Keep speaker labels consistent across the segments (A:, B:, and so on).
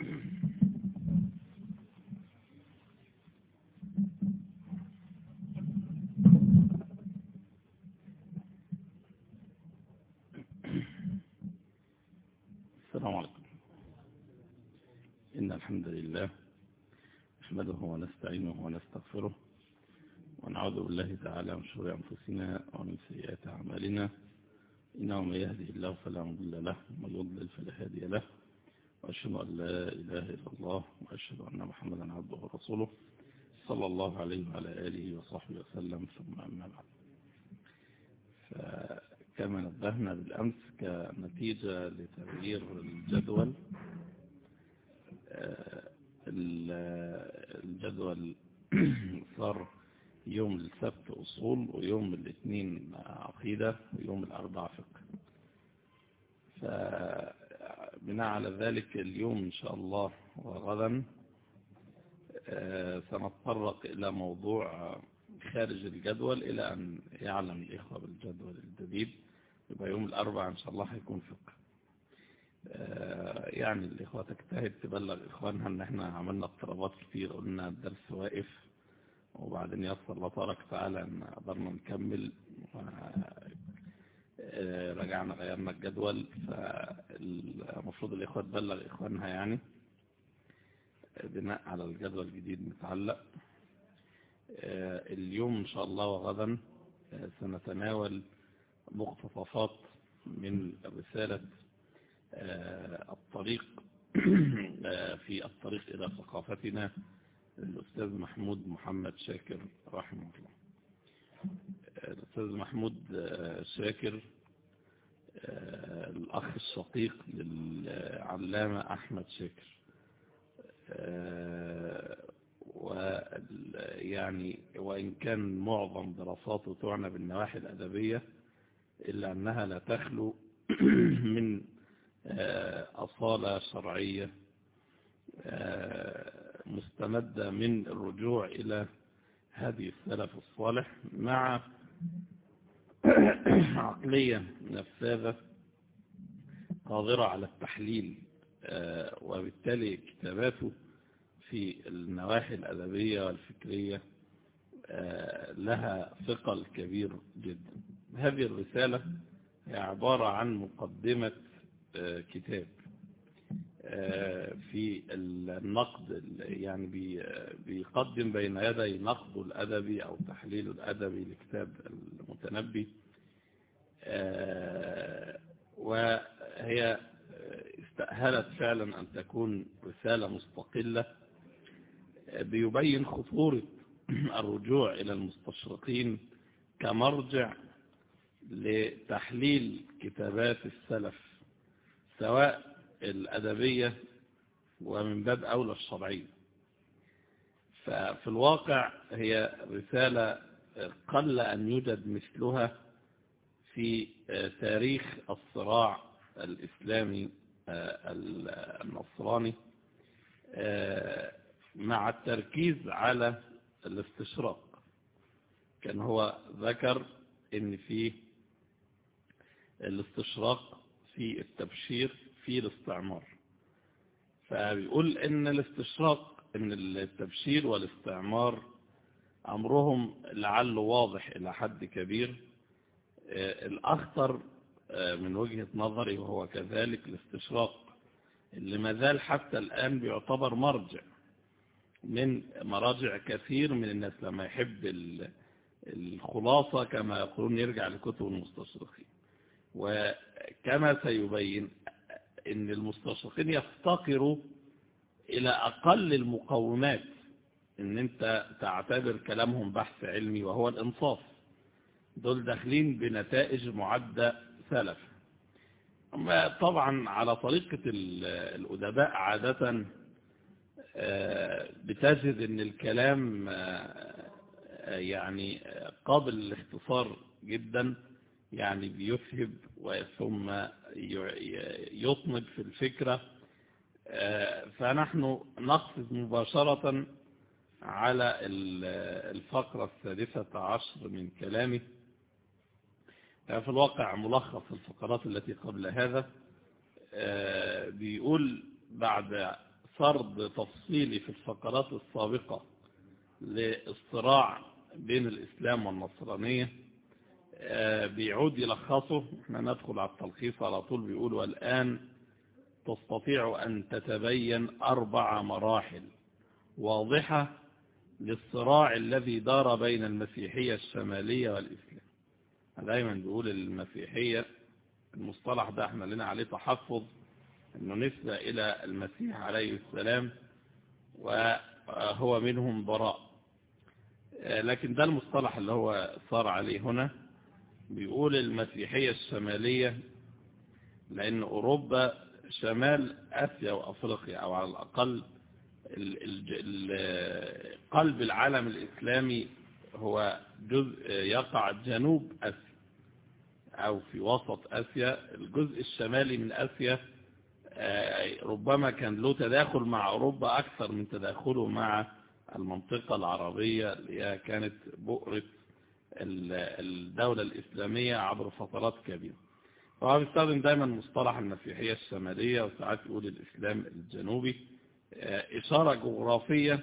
A: السلام عليكم إن الحمد لله نحمده ونستعينه ونستغفره ونعوذ بالله تعالى من شرور أنفسنا ومن سيئات أعمالنا إنه من يهده الله فلا مضل له ومن يضلل فلا هادي له وأشهد أن لا إله إلا الله وأشهد أن محمدا عبده ورسوله صلى الله عليه وعلى آله وصحبه وسلم ثم أما بعد فكما نبهنا بالأمس كنتيجة لتغيير الجدول الجدول صار يوم السبت أصول ويوم الاثنين عقيدة ويوم الأربعاء فقه فبناء على ذلك اليوم إن شاء الله وغدا سنتطرق إلى موضوع خارج الجدول إلى أن يعلم الإخوة بالجدول الجديد يبقى يوم الأربعاء إن شاء الله هيكون فقه يعني الإخوة تجتهد تبلغ إخوانها أن احنا عملنا اضطرابات كتير قلنا الدرس واقف وبعدين يسر الله تبارك وتعالى أن قدرنا نكمل رجعنا غيرنا الجدول فالمفروض الإخوة تبلغ إخوانها يعني بناء على الجدول الجديد متعلق اليوم إن شاء الله وغدا سنتناول مقتطفات من رسالة الطريق في الطريق إلى ثقافتنا الأستاذ محمود محمد شاكر رحمه الله الأستاذ محمود شاكر الأخ الشقيق للعلامة أحمد شاكر ويعني وإن كان معظم دراساته تعنى بالنواحي الأدبية إلا أنها لا تخلو من أصالة شرعية مستمدة من الرجوع إلى هذه السلف الصالح مع عقلية نفاذة قادرة على التحليل وبالتالي كتاباته في النواحي الأدبية والفكرية لها ثقل كبير جدا هذه الرسالة هي عبارة عن مقدمة كتاب في النقد يعني بيقدم بين يدي نقد الأدبي أو تحليل الأدبي لكتاب المتنبي وهي استأهلت فعلا أن تكون رسالة مستقلة بيبين خطورة الرجوع إلى المستشرقين كمرجع لتحليل كتابات السلف سواء الأدبية ومن باب أولى الشرعية ففي الواقع هي رسالة قل أن يوجد مثلها في تاريخ الصراع الإسلامي النصراني مع التركيز على الاستشراق كان هو ذكر ان في الاستشراق في التبشير في الاستعمار فبيقول ان الاستشراق ان التبشير والاستعمار امرهم لعله واضح الى حد كبير الاخطر من وجهة نظري وهو كذلك الاستشراق اللي مازال حتى الآن بيعتبر مرجع من مراجع كثير من الناس لما يحب الخلاصة كما يقولون يرجع لكتب المستشرقين وكما سيبين ان المستشرقين يفتقروا الى اقل المقومات ان انت تعتبر كلامهم بحث علمي وهو الانصاف دول داخلين بنتائج معدة سلف أما طبعا على طريقة الأدباء عادة بتجد ان الكلام يعني قابل للاختصار جدا يعني بيفهب ثم يطنب في الفكرة فنحن نقصد مباشرة على الفقرة السادسة عشر من كلامه في الواقع ملخص الفقرات التي قبل هذا بيقول بعد سرد تفصيلي في الفقرات السابقة للصراع بين الإسلام والنصرانية بيعود يلخصه احنا ندخل على التلخيص على طول بيقول والآن تستطيع أن تتبين أربع مراحل واضحة للصراع الذي دار بين المسيحية الشمالية والإسلام دايما بيقول المسيحية المصطلح ده احنا لنا عليه تحفظ انه نسبة الى المسيح عليه السلام وهو منهم براء لكن ده المصطلح اللي هو صار عليه هنا بيقول المسيحية الشمالية لان اوروبا شمال اسيا وافريقيا او على الاقل قلب العالم الاسلامي هو جزء يقع جنوب اسيا او في وسط اسيا الجزء الشمالي من اسيا ربما كان له تداخل مع اوروبا اكثر من تداخله مع المنطقة العربية اللي هي كانت بؤرة الدولة الاسلامية عبر فترات كبيرة فهو بيستخدم دايما مصطلح المسيحية الشمالية وساعات يقول الاسلام الجنوبي اشارة جغرافية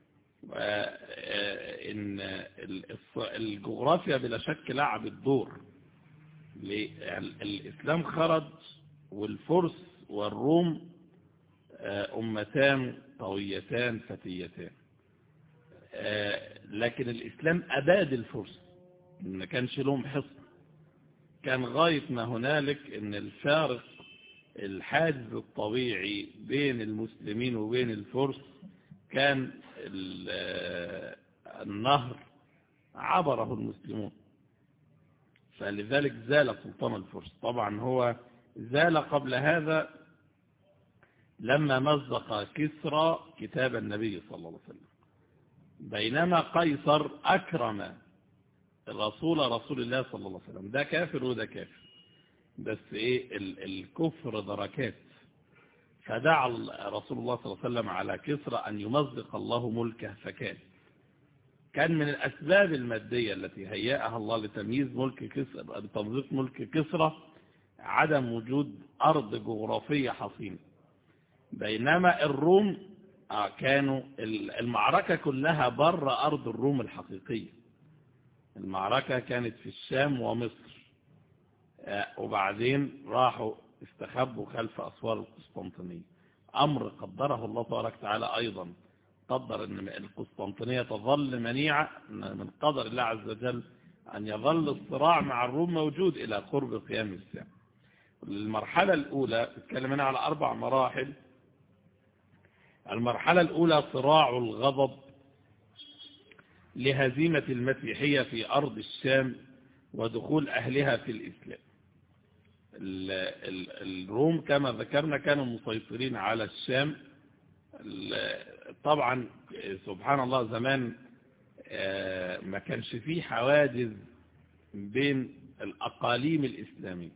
A: ان الجغرافيا بلا شك لعبت دور الإسلام خرج والفرس والروم أمتان قويتان فتيتان لكن الإسلام أباد الفرس ما كانش لهم حصن كان غاية ما هنالك ان الفارق الحاجز الطبيعي بين المسلمين وبين الفرس كان النهر عبره المسلمون فلذلك زال سلطان الفرس طبعا هو زال قبل هذا لما مزق كسرى كتاب النبي صلى الله عليه وسلم بينما قيصر أكرم الرسول رسول الله صلى الله عليه وسلم ده كافر وده كافر بس ايه الكفر دركات فدعا رسول الله صلى الله عليه وسلم على كسرى أن يمزق الله ملكه فكان كان من الأسباب المادية التي هيأها الله لتمييز ملك كسرى لتمزيق ملك كسرى عدم وجود أرض جغرافية حصينة بينما الروم كانوا المعركة كلها بر أرض الروم الحقيقية المعركة كانت في الشام ومصر وبعدين راحوا استخبوا خلف أسوار القسطنطينية أمر قدره الله تبارك وتعالى أيضا قدر أن القسطنطينية تظل منيعة من قدر الله عز وجل أن يظل الصراع مع الروم موجود إلى قرب قيام الساعة المرحلة الأولى تتكلم هنا على أربع مراحل المرحلة الأولى صراع الغضب لهزيمة المسيحية في أرض الشام ودخول أهلها في الإسلام الروم كما ذكرنا كانوا مسيطرين على الشام طبعا سبحان الله زمان ما كانش فيه حواجز بين الأقاليم الإسلامية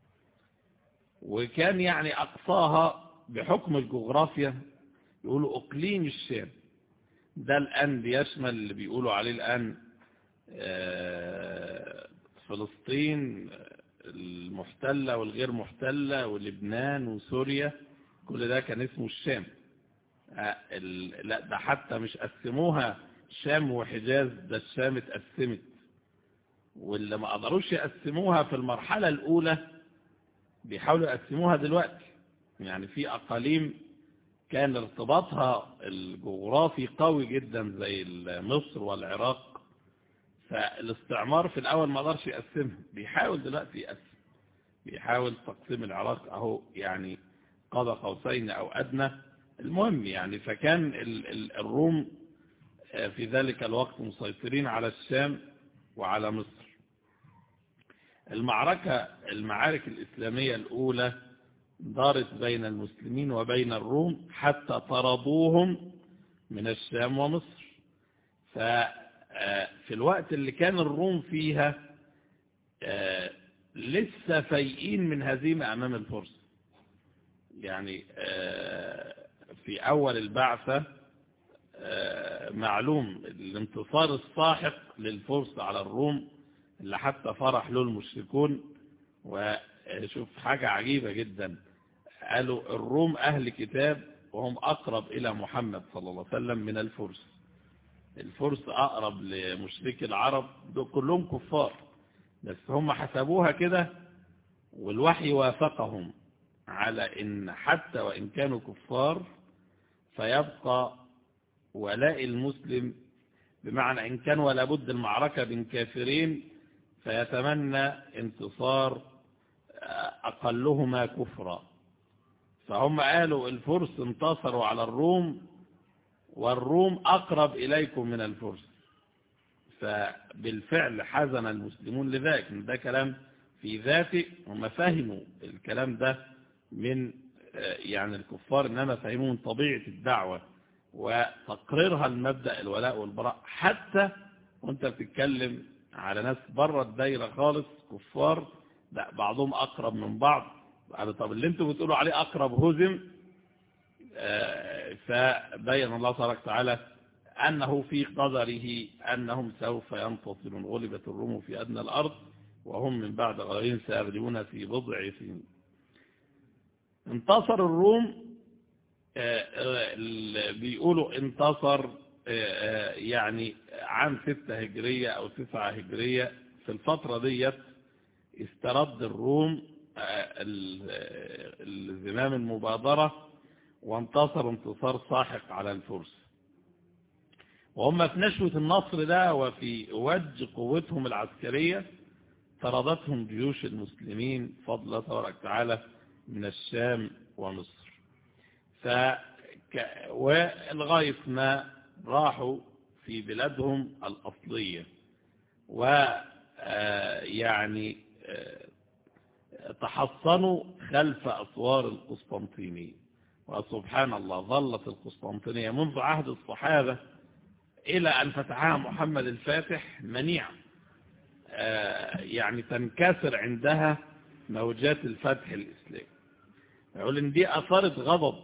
A: وكان يعني أقصاها بحكم الجغرافيا يقولوا أقليم الشام ده الآن بيشمل اللي بيقولوا عليه الآن فلسطين المحتلة والغير محتلة ولبنان وسوريا كل ده كان اسمه الشام لا ده حتى مش قسموها شام وحجاز ده الشام اتقسمت واللي ما قدروش يقسموها في المرحلة الأولى بيحاولوا يقسموها دلوقتي يعني في أقاليم كان ارتباطها الجغرافي قوي جدا زي مصر والعراق فالاستعمار في الأول ما قدرش يقسمها بيحاول دلوقتي يقسم بيحاول تقسيم العراق أهو يعني قاب قوسين أو أدنى المهم يعني فكان الروم في ذلك الوقت مسيطرين على الشام وعلى مصر المعركة المعارك الإسلامية الأولى دارت بين المسلمين وبين الروم حتى طردوهم من الشام ومصر ففي الوقت اللي كان الروم فيها لسه فايقين من هزيمة أمام الفرس يعني في أول البعثة معلوم الانتصار الساحق للفرس على الروم اللي حتى فرح له المشركون وشوف حاجة عجيبة جدا قالوا الروم أهل كتاب وهم أقرب إلى محمد صلى الله عليه وسلم من الفرس الفرس أقرب لمشرك العرب دول كلهم كفار بس هم حسبوها كده والوحي وافقهم على إن حتى وإن كانوا كفار فيبقى ولاء المسلم بمعنى إن كان ولا بد المعركة بين كافرين فيتمنى انتصار أقلهما كفرا فهم قالوا الفرس انتصروا على الروم والروم أقرب إليكم من الفرس فبالفعل حزن المسلمون لذلك ده كلام في ذاته هم فهموا الكلام ده من يعني الكفار إنما فهموا من طبيعة الدعوة وتقريرها المبدأ الولاء والبراء حتى وانت بتتكلم على ناس بره الدايرة خالص كفار لا بعضهم أقرب من بعض طب اللي انتوا بتقولوا عليه أقرب هزم فبين الله تبارك وتعالى أنه في قدره أنهم سوف ينتصرون غلبت الروم في أدنى الأرض وهم من بعد غلبهم سيغلبون في بضع سنين انتصر الروم بيقولوا انتصر يعني عام ستة هجرية أو تسعة هجرية في الفترة ديت استرد الروم الزمام المبادرة وانتصر انتصار ساحق على الفرس وهم في نشوة النصر ده وفي وج قوتهم العسكرية طردتهم جيوش المسلمين فضل الله تبارك وتعالى من الشام ومصر ف ولغاية ما راحوا في بلادهم الأصلية ويعني تحصنوا خلف أسوار القسطنطينية وسبحان الله ظلت القسطنطينية منذ عهد الصحابة إلى أن فتحها محمد الفاتح منيعة يعني تنكسر عندها موجات الفتح الإسلامي يقول إن دي أثارت غضب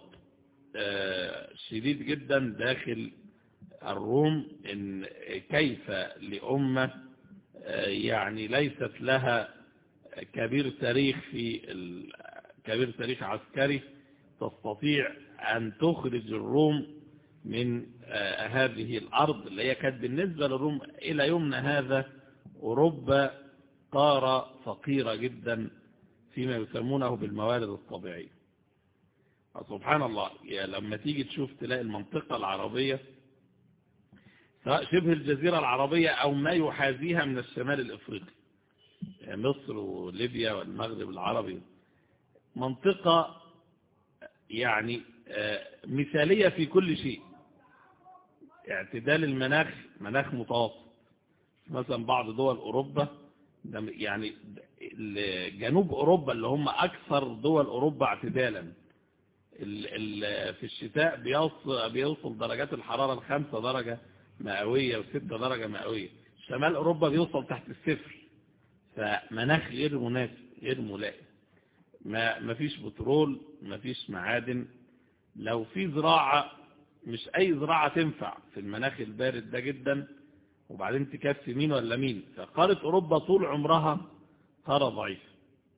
A: شديد جدا داخل الروم إن كيف لأمة يعني ليست لها كبير تاريخ في كبير تاريخ عسكري تستطيع أن تخرج الروم من هذه الأرض اللي هي كانت بالنسبة للروم إلى يومنا هذا أوروبا قارة فقيرة جدا فيما يسمونه بالموارد الطبيعية سبحان الله يعني لما تيجي تشوف تلاقي المنطقة العربية سواء شبه الجزيرة العربية أو ما يحاذيها من الشمال الإفريقي يعني مصر وليبيا والمغرب العربي منطقة يعني مثالية في كل شيء اعتدال المناخ مناخ متوسط مثلا بعض دول أوروبا يعني جنوب أوروبا اللي هم أكثر دول أوروبا اعتدالا في الشتاء بيوصل, بيوصل درجات الحرارة الخمسة درجة مئوية وستة درجة مئوية شمال أوروبا بيوصل تحت الصفر فمناخ غير مناسب غير ملائم ما ما فيش بترول ما فيش معادن لو في زراعة مش أي زراعة تنفع في المناخ البارد ده جدا وبعدين تكفي مين ولا مين فقارة أوروبا طول عمرها قارة ضعيفة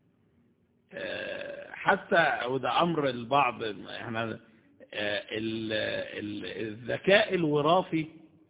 A: حتى وده أمر البعض احنا الذكاء الوراثي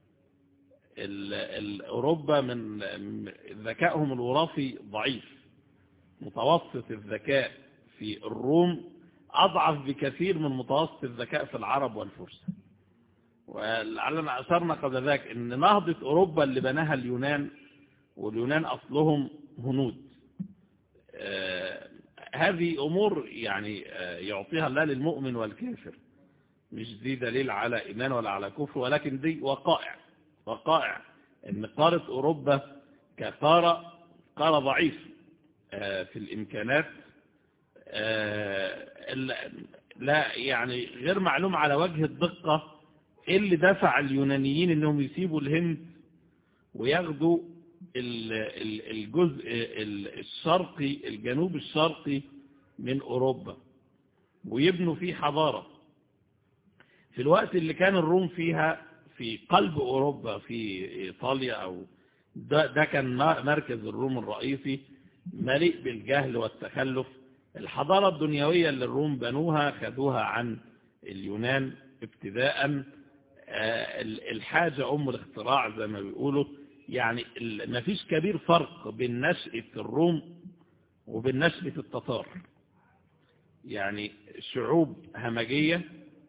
A: أوروبا من ذكائهم الوراثي ضعيف متوسط الذكاء في الروم أضعف بكثير من متوسط الذكاء في العرب والفرس ولعلنا أثرنا قبل ذلك أن نهضة أوروبا اللي بناها اليونان واليونان أصلهم هنود آه هذه أمور يعني آه يعطيها الله للمؤمن والكافر مش دي دليل على إيمان ولا على كفر ولكن دي وقائع وقائع أن قارة أوروبا كقارة قارة ضعيف آه في الإمكانات لا يعني غير معلوم على وجه الدقة ايه اللي دفع اليونانيين انهم يسيبوا الهند وياخدوا الجزء الشرقي الجنوب الشرقي من اوروبا ويبنوا فيه حضارة في الوقت اللي كان الروم فيها في قلب اوروبا في ايطاليا او ده, ده كان مركز الروم الرئيسي مليء بالجهل والتخلف الحضارة الدنيوية اللي الروم بنوها خدوها عن اليونان ابتداء الحاجة أم الاختراع زي ما بيقولوا يعني ما فيش كبير فرق بين نشأة الروم وبين نشأة التتار يعني شعوب همجية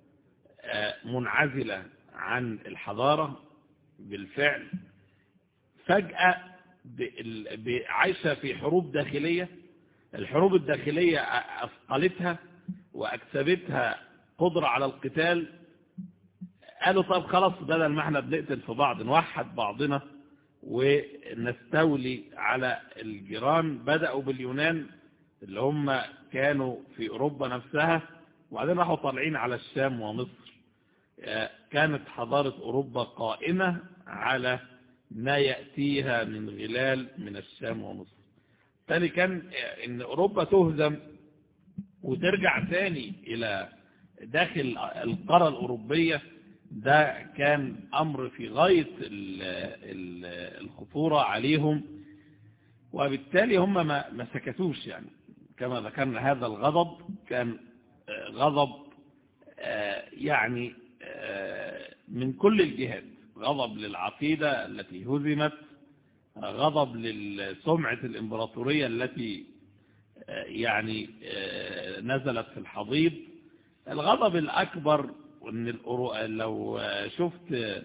A: منعزلة عن الحضارة بالفعل فجأة عايشة في حروب داخلية الحروب الداخلية أثقلتها وأكسبتها قدرة على القتال قالوا طب خلاص بدل ما احنا بنقتل في بعض نوحد بعضنا ونستولي على الجيران بدأوا باليونان اللي هم كانوا في أوروبا نفسها وبعدين راحوا طالعين على الشام ومصر كانت حضارة أوروبا قائمة على ما يأتيها من غلال من الشام ومصر تاني كان ان أوروبا تهزم وترجع تاني إلى داخل القارة الأوروبية ده كان أمر في غاية الخطورة عليهم وبالتالي هم ما سكتوش يعني كما ذكرنا هذا الغضب كان غضب يعني من كل الجهات غضب للعقيدة التي هزمت غضب لسمعة الإمبراطورية التي يعني نزلت في الحضيض الغضب الأكبر وإن لو شفت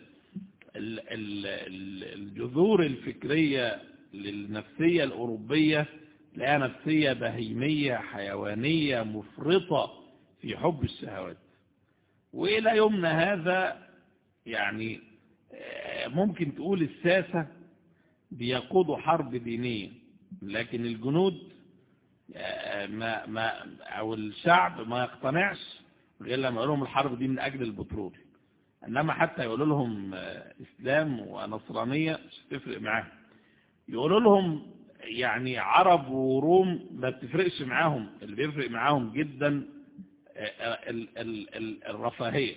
A: الجذور الفكرية للنفسية الأوروبية لها نفسية بهيمية حيوانية مفرطة في حب الشهوات وإلى يومنا هذا يعني ممكن تقول الساسة بيقودوا حرب دينية لكن الجنود ما ما أو الشعب ما يقتنعش غير لما يقول لهم الحرب دي من أجل البترول إنما حتى يقولوا لهم إسلام ونصرانية مش تفرق معاهم يقولوا لهم يعني عرب وروم ما بتفرقش معاهم اللي بيفرق معاهم جدا الرفاهية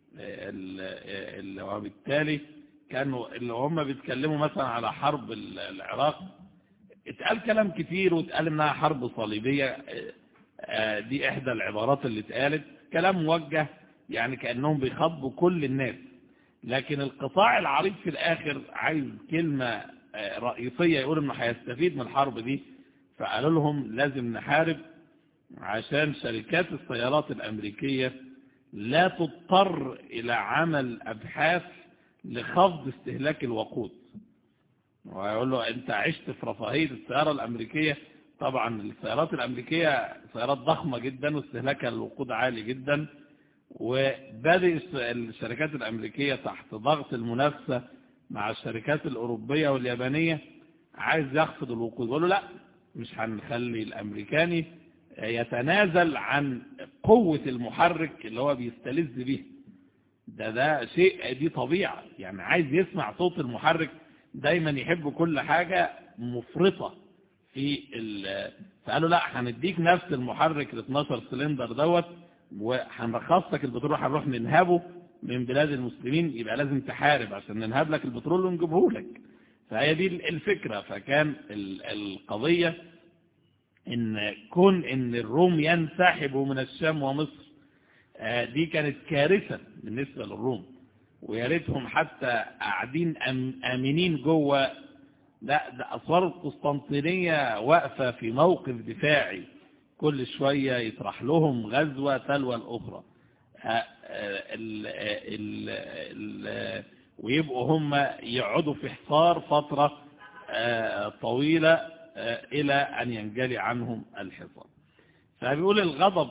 A: وبالتالي كانوا اللي هم بيتكلموا مثلا على حرب العراق اتقال كلام كتير واتقال انها حرب صليبية دي احدى العبارات اللي اتقالت كلام موجه يعني كأنهم بيخاطبوا كل الناس لكن القطاع العريض في الاخر عايز كلمة رئيسية يقول انه هيستفيد من الحرب دي فقالوا لهم لازم نحارب عشان شركات السيارات الامريكية لا تضطر الى عمل ابحاث لخفض استهلاك الوقود ويقول له انت عشت في رفاهية السيارة الامريكية طبعا السيارات الامريكية سيارات ضخمة جدا واستهلاكها للوقود عالي جدا وبدأ الشركات الامريكية تحت ضغط المنافسة مع الشركات الاوروبية واليابانية عايز يخفض الوقود يقول له لا مش هنخلي الامريكاني يتنازل عن قوة المحرك اللي هو بيستلذ به ده ده شيء دي طبيعة يعني عايز يسمع صوت المحرك دايما يحب كل حاجة مفرطة في فقالوا لا هنديك نفس المحرك ال 12 سلندر دوت وهنرخص لك البترول هنروح ننهبه من بلاد المسلمين يبقى لازم تحارب عشان ننهب لك البترول ونجيبه لك فهي دي الفكرة فكان القضية ان كون ان الروم ينسحبوا من الشام ومصر دي كانت كارثة بالنسبة للروم ويا ريتهم حتى قاعدين آمنين جوه لا ده أسوار القسطنطينية واقفة في موقف دفاعي كل شوية يطرح لهم غزوة تلوى الأخرى ال ال ال ويبقوا هم يقعدوا في حصار فترة طويلة إلى أن ينجلي عنهم الحصار فبيقول الغضب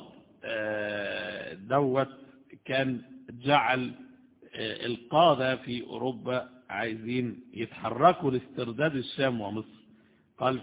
A: دوت كان جعل القادة في أوروبا عايزين يتحركوا لاسترداد الشام ومصر قال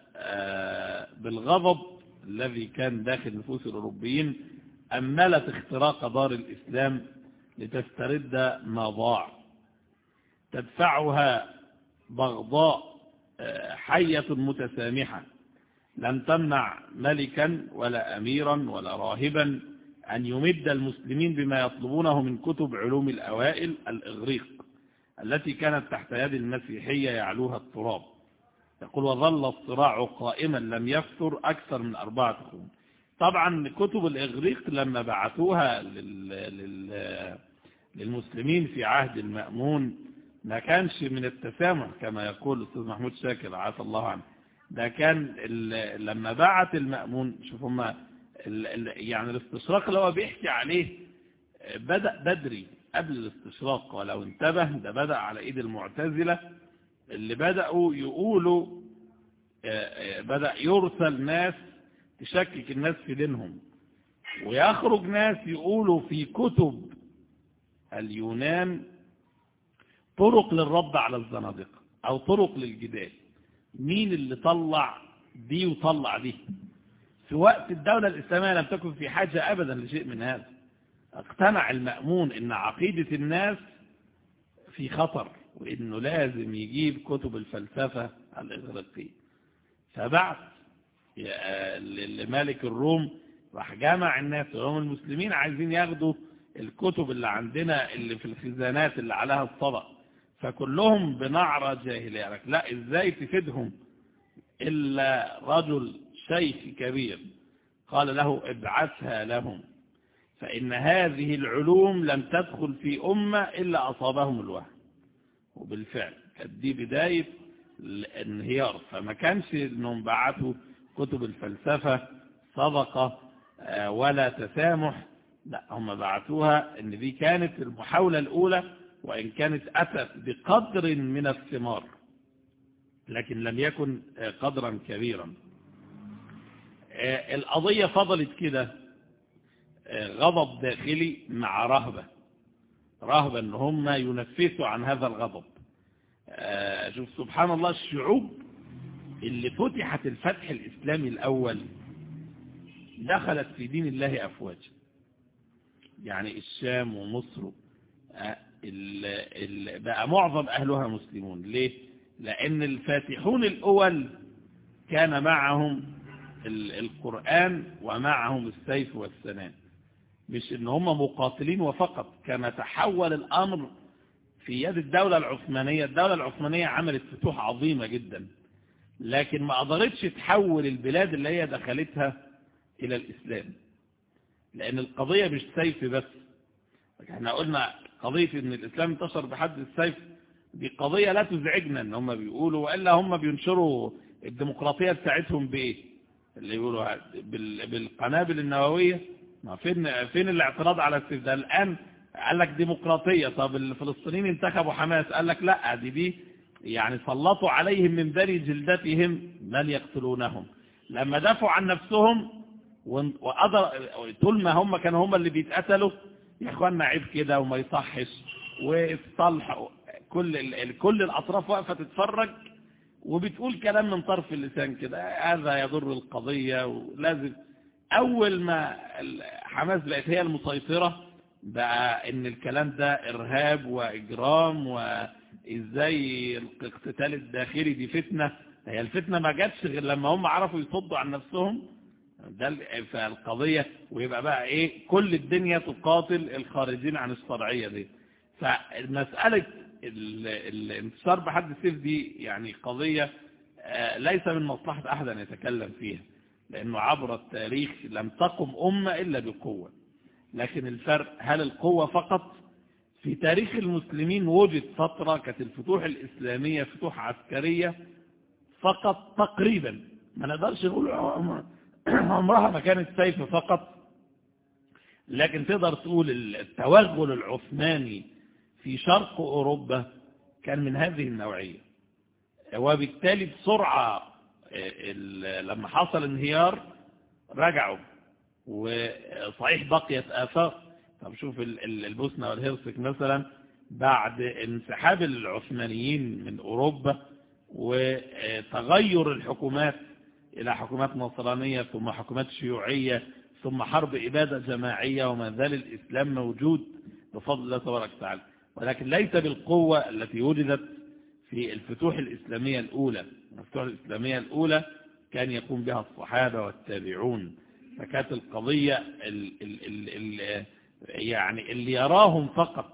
A: بالغضب الذي كان داخل نفوس الأوروبيين أملت اختراق دار الإسلام لتسترد ما ضاع تدفعها بغضاء حية متسامحة لم تمنع ملكا ولا أميرا ولا راهبا أن يمد المسلمين بما يطلبونه من كتب علوم الأوائل الإغريق التي كانت تحت يد المسيحية يعلوها التراب يقول وظل الصراع قائما لم يفتر أكثر من أربعة قرون طبعا كتب الإغريق لما بعثوها لل... لل... للمسلمين في عهد المأمون ما كانش من التسامح كما يقول الأستاذ محمود شاكر عافى الله عنه ده كان ال... لما بعت المأمون شوف هما ال... ال... يعني الاستشراق اللي هو بيحكي عليه بدأ بدري قبل الاستشراق ولو انتبه ده بدأ على ايد المعتزلة اللي بدأوا يقولوا بدأ يرسل ناس تشكك الناس في دينهم ويخرج ناس يقولوا في كتب اليونان طرق للرد على الزنادقة او طرق للجدال مين اللي طلع دي وطلع دي في وقت الدولة الإسلامية لم تكن في حاجة أبدا لشيء من هذا اقتنع المأمون ان عقيدة الناس في خطر وانه لازم يجيب كتب الفلسفة الإغريقية فبعث لملك الروم راح جمع الناس وهم المسلمين عايزين ياخدوا الكتب اللي عندنا اللي في الخزانات اللي عليها الصدق فكلهم بنعرة جاهلية لك لا ازاي تفيدهم الا رجل شيخ كبير قال له ابعثها لهم فإن هذه العلوم لم تدخل في أمة إلا أصابهم الوهم وبالفعل كانت دي بداية الانهيار فما كانش انهم بعثوا كتب الفلسفة صدقة ولا تسامح لا هم بعثوها ان دي كانت المحاولة الاولى وان كانت اتت بقدر من الثمار لكن لم يكن قدرا كبيرا القضية فضلت كده غضب داخلي مع رهبة رهبة ان هم ينفسوا عن هذا الغضب شوف سبحان الله الشعوب اللي فتحت الفتح الإسلامي الأول دخلت في دين الله أفواجا يعني الشام ومصر بقى معظم أهلها مسلمون ليه؟ لأن الفاتحون الأول كان معهم القرآن ومعهم السيف والسنان مش ان هم مقاتلين وفقط كما تحول الأمر في يد الدولة العثمانية الدولة العثمانية عملت فتوح عظيمة جدا لكن ما قدرتش تحول البلاد اللي هي دخلتها إلى الإسلام لأن القضية مش سيف بس احنا قلنا قضية ان الإسلام انتشر بحد السيف دي قضية لا تزعجنا ان هم بيقولوا وإلا هم بينشروا الديمقراطية بتاعتهم بإيه اللي يقولوا بالقنابل النووية ما فين فين الاعتراض على السيف ده الآن قال لك ديمقراطية طب الفلسطينيين انتخبوا حماس قال لك لا دي دي يعني سلطوا عليهم من بني جلدتهم من يقتلونهم لما دافعوا عن نفسهم وقدر طول ما هم كانوا هم اللي بيتقتلوا يا اخوانا عيب كده وما يصحش والصلح كل ال... كل الاطراف واقفه تتفرج وبتقول كلام من طرف اللسان كده هذا يضر القضيه ولازم اول ما حماس بقت هي المسيطره بقى ان الكلام ده ارهاب واجرام وازاي الاقتتال الداخلي دي فتنة هي الفتنة ما جاتش غير لما هم عرفوا يصدوا عن نفسهم ده فالقضية ويبقى بقى ايه كل الدنيا تقاتل الخارجين عن الشرعية دي فمسألة الانتصار بحد السيف دي يعني قضية ليس من مصلحة احد ان يتكلم فيها لانه عبر التاريخ لم تقم امة الا بقوة لكن الفرق هل القوة فقط في تاريخ المسلمين وجد فترة كانت الفتوح الإسلامية فتوح عسكرية فقط تقريبا ما نقدرش نقول عمرها ما كانت سيف فقط لكن تقدر تقول التوغل العثماني في شرق أوروبا كان من هذه النوعية وبالتالي بسرعة لما حصل انهيار رجعوا وصحيح بقيت آثار طب شوف البوسنة والهرسك مثلا بعد انسحاب العثمانيين من أوروبا وتغير الحكومات إلى حكومات نصرانية ثم حكومات شيوعية ثم حرب إبادة جماعية وما زال الإسلام موجود بفضل الله تبارك وتعالى ولكن ليس بالقوة التي وجدت في الفتوح الإسلامية الأولى الفتوح الإسلامية الأولى كان يقوم بها الصحابة والتابعون فكانت القضية ال ال ال ال يعني اللي يراهم فقط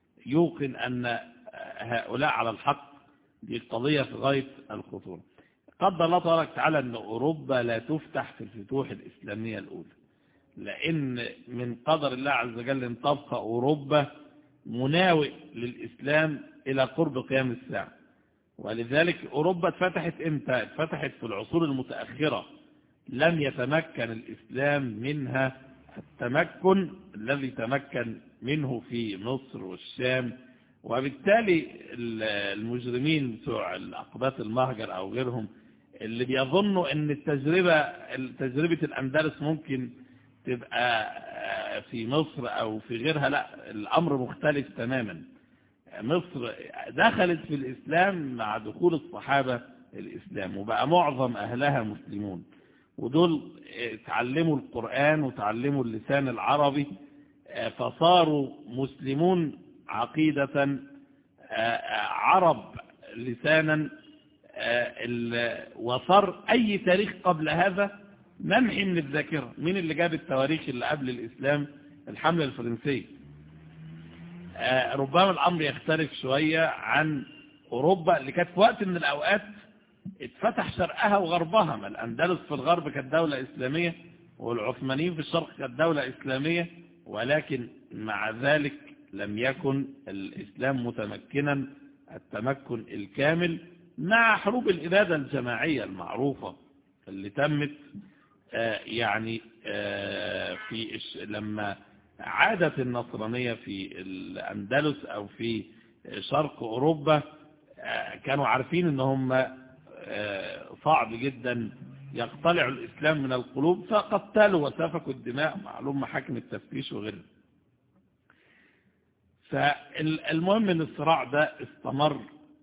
A: يوقن أن هؤلاء على الحق دي قضية في غاية الخطورة قدر الله تبارك تعالى أن أوروبا لا تفتح في الفتوح الإسلامية الأولى لأن من قدر الله عز وجل أن تبقى أوروبا مناوئ للإسلام إلى قرب قيام الساعة ولذلك أوروبا اتفتحت إمتى اتفتحت في العصور المتأخرة لم يتمكن الإسلام منها التمكن الذي تمكن منه في مصر والشام وبالتالي المجرمين بتوع الأقباط المهجر أو غيرهم اللي بيظنوا ان التجربة تجربة الأندلس ممكن تبقى في مصر أو في غيرها لا الأمر مختلف تماما مصر دخلت في الإسلام مع دخول الصحابة الإسلام وبقى معظم أهلها مسلمون ودول تعلموا القرآن وتعلموا اللسان العربي فصاروا مسلمون عقيدة عرب لسانا وصار أي تاريخ قبل هذا منحي من الذاكرة مين اللي جاب التواريخ اللي قبل الإسلام الحملة الفرنسية ربما الأمر يختلف شوية عن أوروبا اللي كانت في وقت من الأوقات اتفتح شرقها وغربها ما الأندلس في الغرب كانت دولة إسلامية والعثمانيين في الشرق كانت دولة إسلامية ولكن مع ذلك لم يكن الإسلام متمكنا التمكن الكامل مع حروب الإبادة الجماعية المعروفة اللي تمت يعني في لما عادت النصرانية في الأندلس أو في شرق أوروبا كانوا عارفين ان هم صعب جدا يقتلعوا الإسلام من القلوب فقتلوا وسفكوا الدماء معلوم محاكم التفتيش وغيره فالمهم ان الصراع ده استمر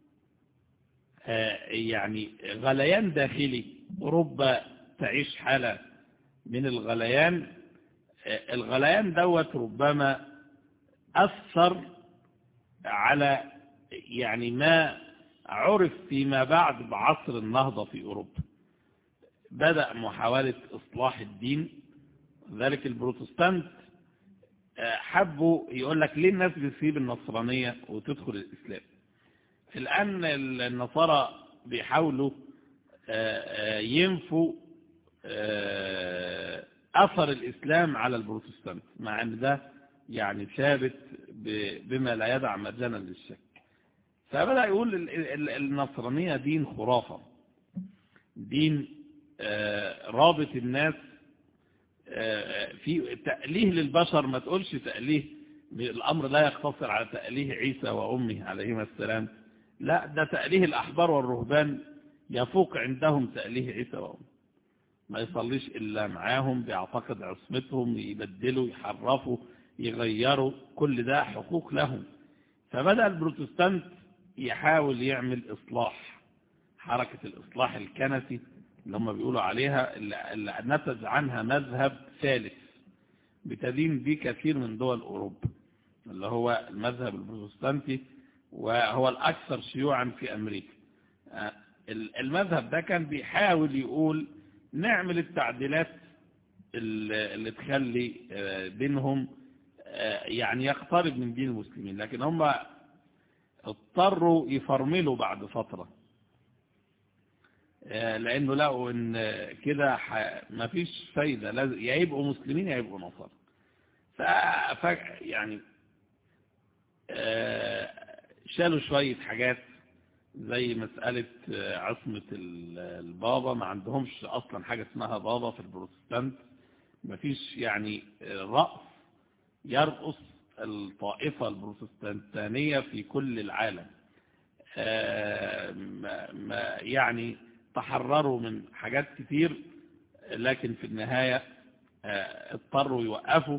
A: يعني غليان داخلي أوروبا تعيش حالة من الغليان الغليان دوت ربما أثر على يعني ما عرف فيما بعد بعصر النهضة في أوروبا بدأ محاولة إصلاح الدين ذلك البروتستانت حبوا يقول لك ليه الناس بتسيب النصرانية وتدخل الإسلام الآن النصارى بيحاولوا ينفوا أثر الإسلام على البروتستانت مع أن ده يعني ثابت بما لا يدع مجانا للشك فبدأ يقول النصرانية دين خرافة دين رابط الناس في تأليه للبشر ما تقولش تأليه الأمر لا يقتصر على تأليه عيسى وأمه عليهما السلام لا ده تأليه الأحبار والرهبان يفوق عندهم تأليه عيسى وأمه ما يصليش إلا معاهم بيعتقد عصمتهم يبدلوا يحرفوا يغيروا كل ده حقوق لهم فبدأ البروتستانت يحاول يعمل إصلاح حركة الإصلاح الكنسي اللي هم بيقولوا عليها اللي نتج عنها مذهب ثالث بتدين به كثير من دول أوروبا اللي هو المذهب البروتستانتي وهو الأكثر شيوعا في أمريكا المذهب ده كان بيحاول يقول نعمل التعديلات اللي تخلي بينهم يعني يقترب من دين المسلمين لكن هم اضطروا يفرملوا بعد فترة لانه لقوا ان كده ما فيش فايدة يا يبقوا مسلمين يا يبقوا نصارى ف يعني شالوا شوية حاجات زي مسألة عصمة البابا ما عندهمش اصلا حاجة اسمها بابا في البروتستانت ما فيش يعني رأس يرقص الطائفة البروتستانتانية في كل العالم يعني تحرروا من حاجات كتير لكن في النهاية اضطروا يوقفوا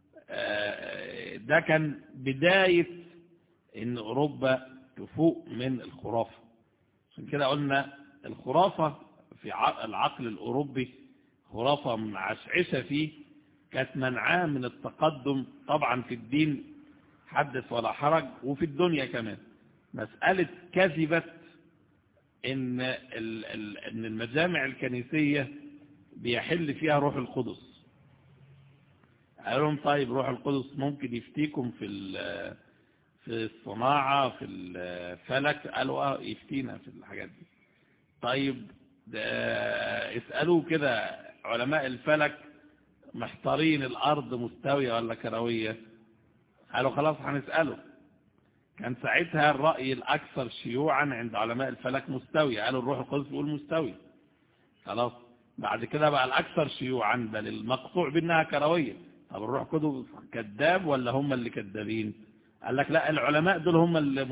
A: ده كان بداية ان اوروبا تفوق من الخرافة عشان كده قلنا الخرافة في العقل الاوروبي خرافة معشعشة فيه كانت منعاه من التقدم طبعا في الدين حدث ولا حرج وفي الدنيا كمان مسألة كذبت ان ان المجامع الكنيسية بيحل فيها روح القدس قالوا لهم طيب روح القدس ممكن يفتيكم في في الصناعة في الفلك قالوا اه يفتينا في الحاجات دي طيب اسألوه كده علماء الفلك محتارين الأرض مستوية ولا كروية قالوا خلاص هنسأله كان ساعتها الرأي الأكثر شيوعا عند علماء الفلك مستوية قالوا الروح القدس بيقول مستوي خلاص بعد كده بقى الأكثر شيوعا بل المقطوع بأنها كروية طب الروح القدس كذاب ولا هم اللي كذابين قال لك لا العلماء دول هم اللي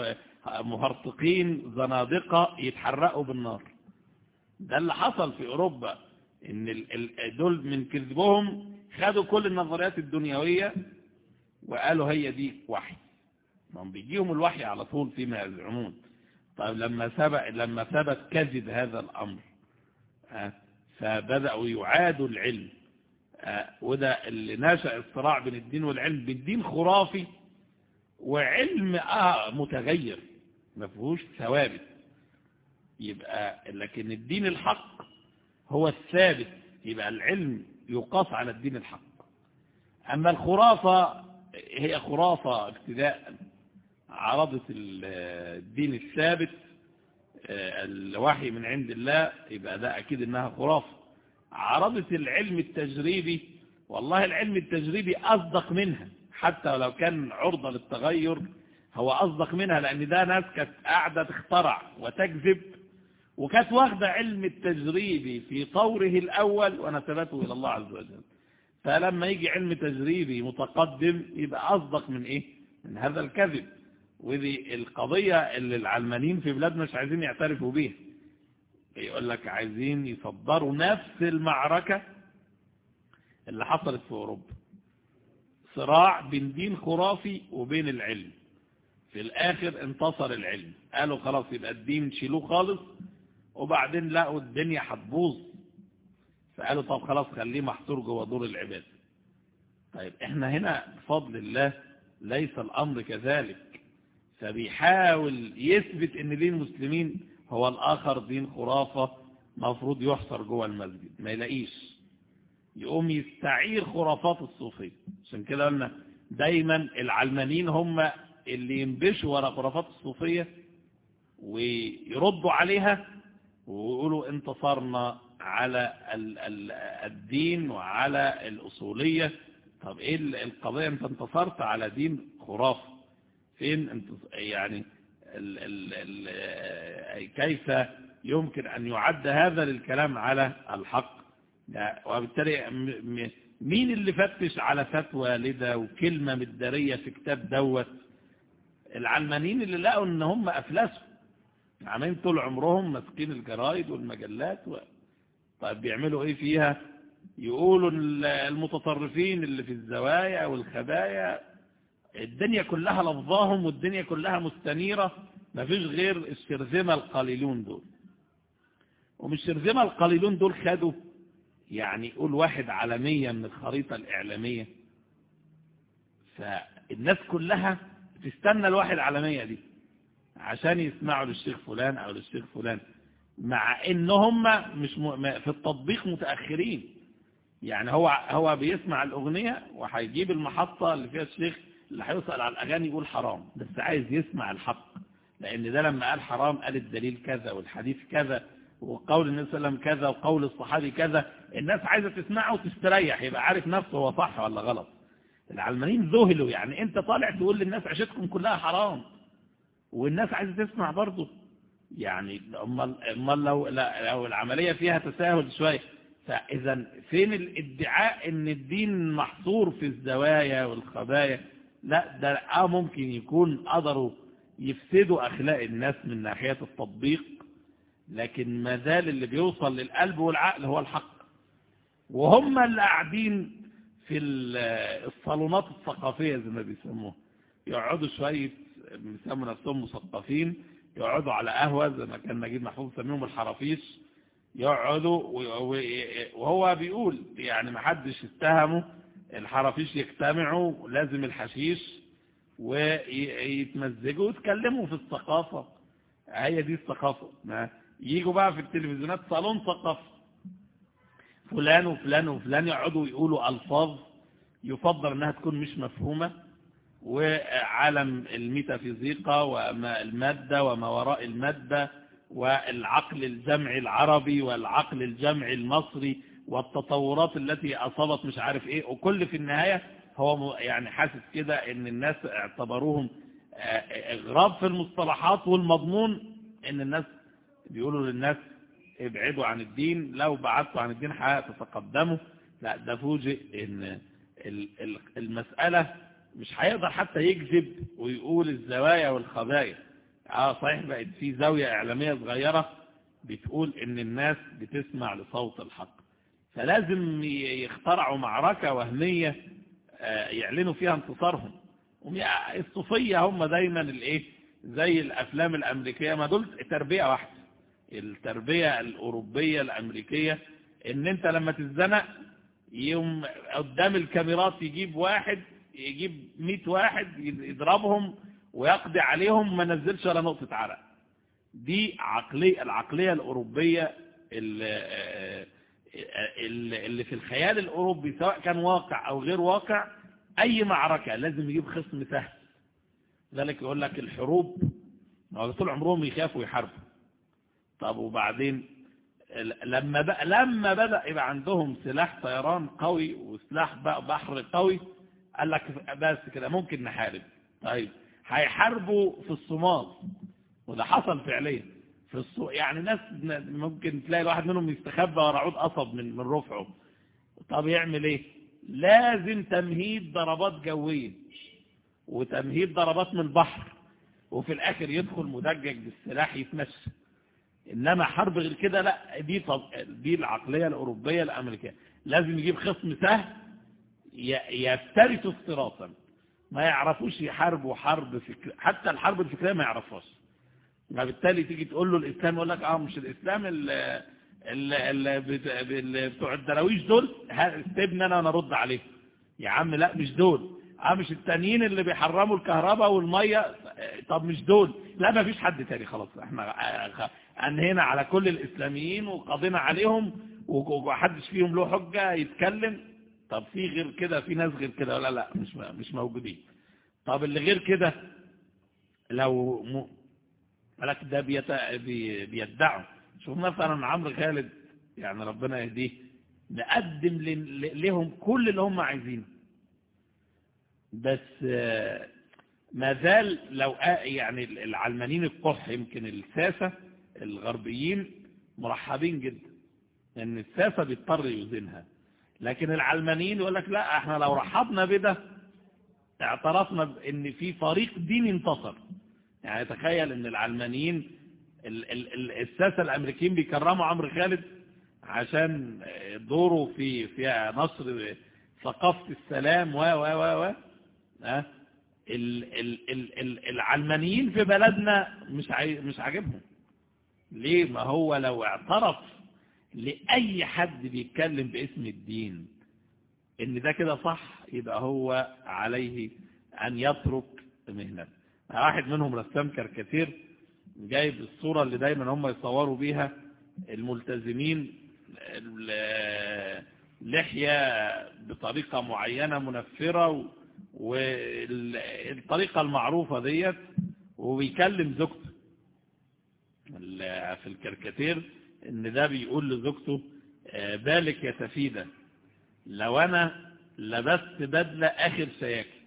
A: مهرطقين زنادقة يتحرقوا بالنار ده اللي حصل في أوروبا ان دول من كذبهم خدوا كل النظريات الدنيوية وقالوا هي دي وحي ما بيجيهم الوحي على طول فيما يزعمون طيب لما ثبت لما ثبت كذب هذا الأمر فبدأوا يعادوا العلم وده اللي نشأ الصراع بين الدين والعلم بالدين خرافي وعلم آه متغير ما فيهوش ثوابت يبقى لكن الدين الحق هو الثابت يبقى العلم يقاس على الدين الحق أما الخرافة هي خرافة ابتداء عرضت الدين الثابت الوحي من عند الله يبقى ده أكيد إنها خرافة عرضت العلم التجريبي والله العلم التجريبي أصدق منها حتى لو كان عرضة للتغير هو أصدق منها لأن ده ناس كانت قاعدة تخترع وتكذب وكانت واخدة علم التجريبي في طوره الأول ونسبته إلى الله عز وجل فلما يجي علم تجريبي متقدم يبقى أصدق من إيه من هذا الكذب ودي القضية اللي العلمانيين في بلادنا مش عايزين يعترفوا بيها يقول لك عايزين يصدروا نفس المعركة اللي حصلت في أوروبا صراع بين دين خرافي وبين العلم في الآخر انتصر العلم قالوا خلاص يبقى الدين شيلوه خالص وبعدين لقوا الدنيا هتبوظ فقالوا طب خلاص خليه محصور جوه دور العباد طيب احنا هنا بفضل الله ليس الأمر كذلك فبيحاول يثبت ان دين المسلمين هو الآخر دين خرافة مفروض يحصر جوه المسجد ما يلاقيش يقوم يستعير خرافات الصوفية عشان كده قلنا دايما العلمانيين هم اللي ينبشوا ورا خرافات الصوفية ويردوا عليها ويقولوا انتصرنا على الدين وعلى الأصولية طب ايه القضية انت انتصرت على دين خرافة فين انت يعني ال ال ال كيف يمكن أن يعد هذا للكلام على الحق وبالتالي مين اللي فتش على فتوى لده وكلمة مدارية في كتاب دوت العلمانيين اللي لقوا ان هم افلسوا عاملين طول عمرهم ماسكين الجرايد والمجلات و... طيب بيعملوا ايه فيها يقولوا المتطرفين اللي في الزوايا والخبايا الدنيا كلها لفظاهم والدنيا كلها مستنيرة مفيش غير الشرذمة القليلون دول ومش الشرذمة القليلون دول خدوا يعني يقول واحد عالمية من الخريطة الإعلامية فالناس كلها تستنى الواحد عالمية دي عشان يسمعوا للشيخ فلان أو للشيخ فلان مع ان هم مش م... في التطبيق متأخرين يعني هو هو بيسمع الأغنية وهيجيب المحطة اللي فيها الشيخ اللي هيسأل على الأغاني يقول حرام بس عايز يسمع الحق لأن ده لما قال حرام قال الدليل كذا والحديث كذا وقول النبي صلى الله عليه وسلم كذا وقول الصحابي كذا الناس عايزة تسمعه وتستريح يبقى عارف نفسه هو صح ولا غلط العلمانيين ذهلوا يعني انت طالع تقول للناس عشتكم كلها حرام والناس عايزة تسمع برضه يعني امال لو لو العملية فيها تساهل شوية فاذا فين الادعاء ان الدين محصور في الزوايا والخبايا لا ده اه ممكن يكون قدروا يفسدوا اخلاق الناس من ناحية التطبيق لكن ما زال اللي بيوصل للقلب والعقل هو الحق وهم اللي قاعدين في الصالونات الثقافية زي ما بيسموها يقعدوا شوية بيسموا نفسهم مثقفين يقعدوا على قهوة زي ما كان نجيب محفوظ سميهم الحرافيش يقعدوا وهو بيقول يعني ما حدش اتهمه الحرافيش يجتمعوا لازم الحشيش ويتمزجوا ويتكلموا في الثقافة هي دي الثقافة يجوا بقى في التلفزيونات صالون ثقافة فلان وفلان وفلان يقعدوا يقولوا ألفاظ يفضل أنها تكون مش مفهومة وعالم الميتافيزيقا والمادة وما وراء المادة والعقل الجمعي العربي والعقل الجمعي المصري والتطورات التي أصابت مش عارف إيه وكل في النهاية هو يعني حاسس كده ان الناس اعتبروهم اغراب في المصطلحات والمضمون ان الناس بيقولوا للناس ابعدوا عن الدين لو بعدتوا عن الدين هتتقدموا لا ده فوجئ ان المسألة مش هيقدر حتى يكذب ويقول الزوايا والخبايا اه صحيح بقت في زاوية اعلامية صغيرة بتقول ان الناس بتسمع لصوت الحق فلازم يخترعوا معركة وهمية يعلنوا فيها انتصارهم الصوفية هم دايما الايه زي الافلام الامريكية ما دول تربية واحدة التربية الاوروبية الامريكية ان انت لما تتزنق يوم قدام الكاميرات يجيب واحد يجيب 100 واحد يضربهم ويقضي عليهم ما نزلش ولا نقطة عرق دي عقلية العقلية الأوروبية اللي, اللي في الخيال الأوروبي سواء كان واقع أو غير واقع أي معركة لازم يجيب خصم سهل ذلك يقول لك الحروب طول عمرهم يخافوا يحاربوا طب وبعدين لما بقى لما بدأ يبقى عندهم سلاح طيران قوي وسلاح بحر قوي قال لك بس كده ممكن نحارب طيب هيحاربوا في الصومال وده حصل فعليا في الصو... يعني ناس ممكن تلاقي الواحد منهم يستخبى ورا عود قصب من من رفعه طب يعمل ايه لازم تمهيد ضربات جوية وتمهيد ضربات من البحر وفي الاخر يدخل مدجج بالسلاح يتمشى انما حرب غير كده لا دي طب دي العقلية الاوروبية الامريكية لازم يجيب خصم سهل يفترسوا افتراسا ما يعرفوش يحاربوا حرب فكرة حتى الحرب الفكرية ما يعرفوش فبالتالي تيجي تقول له الاسلام يقول لك اه مش الاسلام اللي بتوع الدراويش دول سيبني انا وانا ارد عليه يا عم لا مش دول اه مش التانيين اللي بيحرموا الكهرباء والميه طب مش دول لا ما فيش حد تاني خلاص احنا انهينا على كل الاسلاميين وقضينا عليهم ومحدش فيهم له حجة يتكلم طب في غير كده في ناس غير كده ولا لا مش مش موجودين طب اللي غير كده لو م... لك ده بيت... بي... بيدعوا شوف مثلا عمرو خالد يعني ربنا يهديه نقدم ل... لهم كل اللي هم عايزينه بس ما زال لو يعني العلمانيين القح يمكن الساسة الغربيين مرحبين جدا لان الساسة بيضطر يوزنها لكن العلمانيين يقول لك لا احنا لو رحبنا بده اعترفنا بان في فريق ديني انتصر يعني تخيل ان العلمانيين الساسة الامريكيين بيكرموا عمرو خالد عشان دوره في في نصر ثقافة السلام و و و و ها العلمانيين في بلدنا مش عاي... مش عاجبهم ليه ما هو لو اعترف لأي حد بيتكلم باسم الدين ان ده كده صح يبقى هو عليه ان يترك مهنته واحد منهم رسام كاريكاتير جايب الصورة اللي دايما هم يصوروا بيها الملتزمين لحية بطريقة معينة منفرة والطريقة المعروفة ديت وبيكلم زوجته في الكاريكاتير ان ده بيقول لزوجته بالك يا سفيدة لو انا لبست بدلة اخر شياكي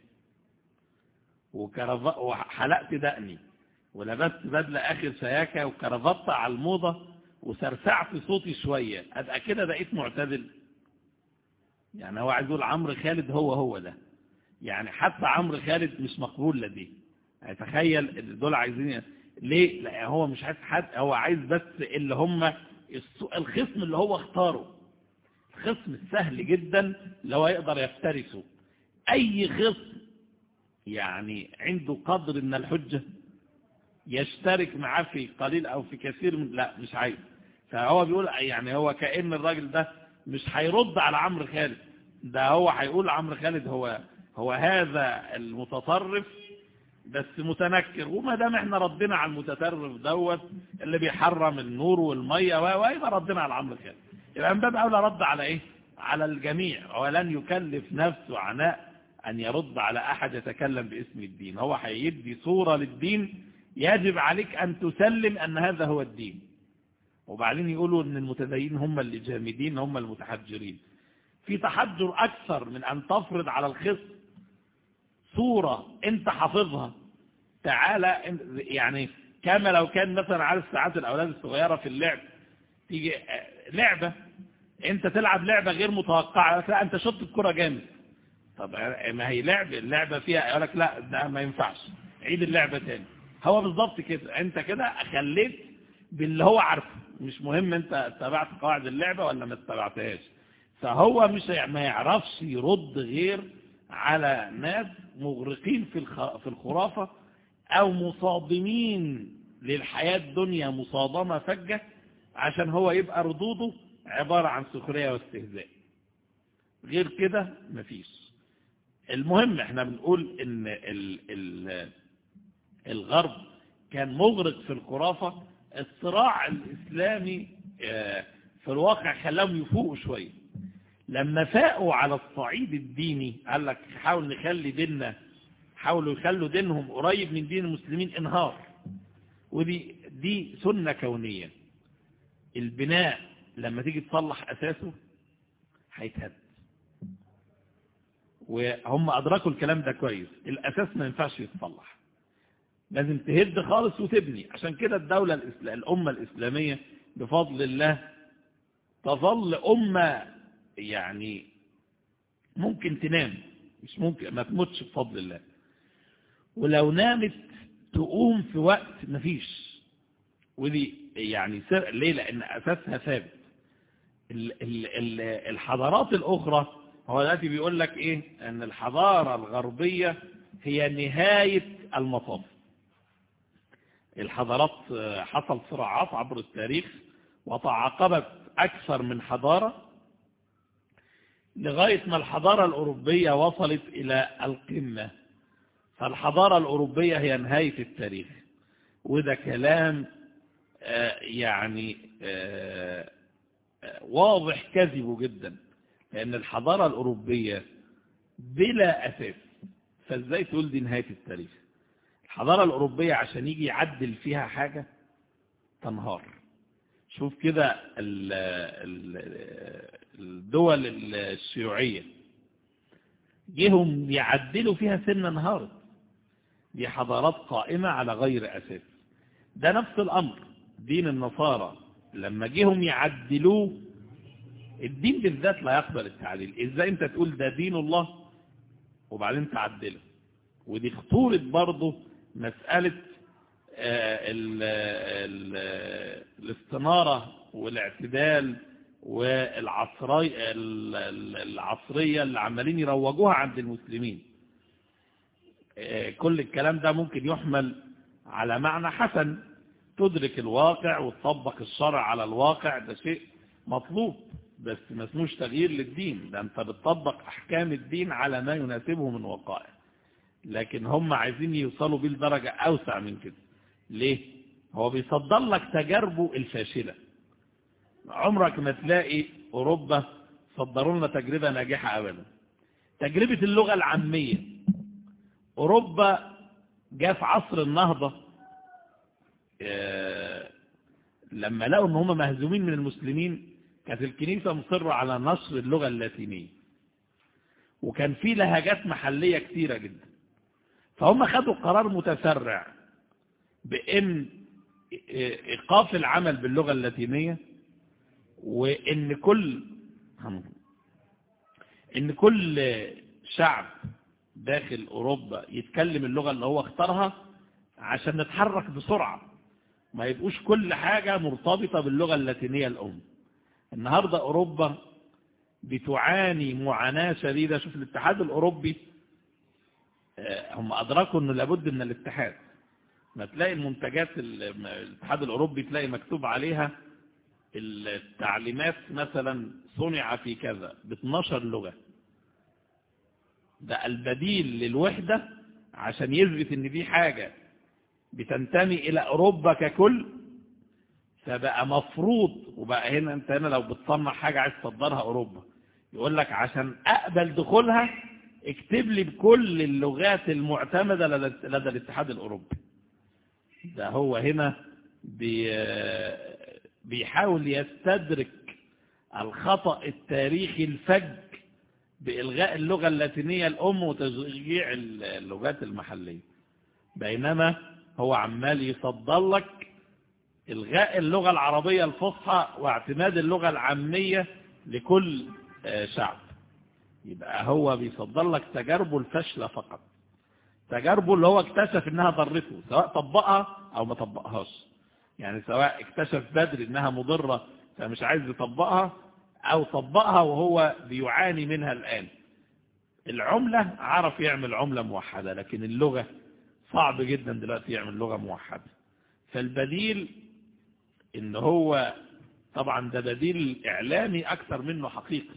A: وحلقت دقني ولبست بدلة اخر شياكة وكرفطت على الموضة وسرسعت صوتي شوية ابقى كده بقيت معتدل يعني هو عايز يقول عمرو خالد هو هو ده يعني حتى عمرو خالد مش مقبول لديه يعني تخيل دول عايزين ليه لا هو مش عايز حد هو عايز بس اللي هم الخصم اللي هو اختاره الخصم السهل جدا اللي هو يقدر يفترسه اي خصم يعني عنده قدر من الحجة يشترك معاه في قليل او في كثير من لا مش عايز فهو بيقول يعني هو كأن الراجل ده مش هيرد على عمرو خالد ده هو هيقول عمرو خالد هو هو هذا المتطرف بس متنكر وما دام احنا ردنا على المتطرف دوت اللي بيحرم النور والميه ويبقى ردنا على عمرو خالد يبقى من باب اولى رد على ايه على الجميع ولن يكلف نفسه عناء ان يرد على احد يتكلم باسم الدين هو هيدي صورة للدين
B: يجب عليك أن تسلم أن هذا هو الدين وبعدين يقولوا أن المتدينين هم اللي جامدين هم المتحجرين في تحجر أكثر من أن تفرض على الخصم صورة أنت حافظها تعالى يعني كما لو كان مثلا عارف ساعات الأولاد الصغيرة في اللعب تيجي لعبة أنت تلعب لعبة غير متوقعة لا أنت شط الكرة جامد طب ما هي لعبة اللعبة فيها يقول لك لا ده ما ينفعش عيد اللعبة تاني هو بالظبط كده انت كده خليت باللي هو عارفه مش مهم انت اتبعت قواعد اللعبة ولا ما اتبعتهاش فهو مش ما يعرفش يرد غير على ناس مغرقين في في الخرافة او مصادمين للحياة الدنيا مصادمة فجة عشان هو يبقى ردوده عبارة عن سخرية واستهزاء غير كده مفيش المهم احنا بنقول ان ال ال الغرب كان مغرق في الخرافة الصراع الإسلامي في الواقع خلاهم يفوقوا شوية لما فاقوا على الصعيد الديني قال لك حاول نخلي ديننا حاولوا يخلوا دينهم قريب من دين المسلمين انهار ودي دي سنة كونية البناء لما تيجي تصلح أساسه هيتهد وهم أدركوا الكلام ده كويس الأساس ما ينفعش يتصلح لازم تهد خالص وتبني عشان كده الدولة الإسلام الأمة الإسلامية بفضل الله تظل أمة يعني ممكن تنام مش ممكن ما تموتش بفضل الله ولو نامت تقوم في وقت مفيش ودي يعني سر ليه لأن أساسها ثابت ال ال ال الحضارات الأخرى هو دلوقتي بيقول لك إيه أن الحضارة الغربية هي نهاية المطاف الحضارات حصل صراعات عبر التاريخ وتعاقبت أكثر من حضارة لغاية ما الحضارة الأوروبية وصلت إلى القمة فالحضارة الأوروبية هي نهاية التاريخ وده كلام يعني واضح كذبه جدا لأن الحضارة الأوروبية بلا أساس فازاي تقول دي نهاية التاريخ الحضارة الأوروبية عشان يجي يعدل فيها حاجة تنهار شوف كده الدول الشيوعية جيهم يعدلوا فيها سنة انهارت دي حضارات قائمة على غير أساس ده نفس الأمر دين النصارى لما جيهم يعدلوه الدين بالذات لا يقبل التعديل ازاي انت تقول ده دين الله وبعدين تعدله ودي خطورة برضه مسألة ال ال الاستنارة والاعتدال والعصرية العصرية اللي عمالين يروجوها عند المسلمين كل الكلام ده ممكن يحمل على معنى حسن تدرك الواقع وتطبق الشرع على الواقع ده شيء مطلوب بس ما اسموش تغيير للدين ده انت بتطبق احكام الدين على ما يناسبه من وقائع لكن هم عايزين يوصلوا بيه لدرجة اوسع من كده ليه هو بيصدر لك تجاربه الفاشلة عمرك ما تلاقي اوروبا صدروا لنا تجربة ناجحة ابدا تجربة اللغة العامية اوروبا جاء في عصر النهضة لما لقوا ان هم مهزومين من المسلمين كانت الكنيسة مصرة على نشر اللغة اللاتينية وكان في لهجات محلية كثيرة جدا فهم خدوا قرار متسرع بان ايقاف العمل باللغة اللاتينية وان كل ان كل شعب داخل اوروبا يتكلم اللغة اللي هو اختارها عشان نتحرك بسرعة ما يبقوش كل حاجة مرتبطة باللغة اللاتينية الأم النهاردة أوروبا بتعاني معاناة شديدة شوف الاتحاد الأوروبي هم أدركوا أنه لابد من الاتحاد ما تلاقي المنتجات الاتحاد الأوروبي تلاقي مكتوب عليها التعليمات مثلا صنع في كذا ب 12 لغة ده البديل للوحدة عشان يثبت ان دي حاجة بتنتمي الى اوروبا ككل فبقى مفروض وبقى هنا انت هنا لو بتصنع حاجة عايز تصدرها اوروبا يقول لك عشان اقبل دخولها اكتب لي بكل اللغات المعتمدة لدى الاتحاد الاوروبي ده هو هنا بي بيحاول يستدرك الخطأ التاريخي الفج بإلغاء اللغة اللاتينية الأم وتشجيع اللغات المحلية بينما هو عمال يفضل لك إلغاء اللغة العربية الفصحى واعتماد اللغة العامية لكل شعب يبقى هو بيفضل لك تجاربه الفاشلة فقط تجاربه اللي هو اكتشف انها ضرته سواء طبقها او ما طبقهاش يعني سواء اكتشف بدري انها مضرة فمش عايز يطبقها او طبقها وهو بيعاني منها الان العملة عرف يعمل عملة موحدة لكن اللغة صعب جدا دلوقتي يعمل لغة موحدة فالبديل ان هو طبعا ده بديل اعلامي اكثر منه حقيقي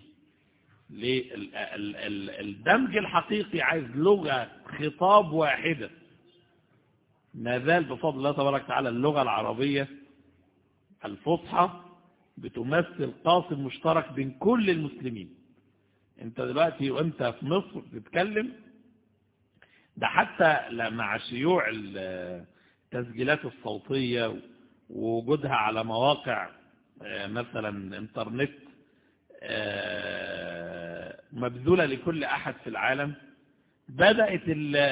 B: الدمج الحقيقي عايز لغة خطاب واحدة ما زال بفضل الله تبارك وتعالى اللغة العربية الفصحى بتمثل قاسم مشترك بين كل المسلمين انت دلوقتي وانت في مصر تتكلم ده حتى مع شيوع التسجيلات الصوتية ووجودها على مواقع مثلا انترنت مبذولة لكل أحد في العالم بدأت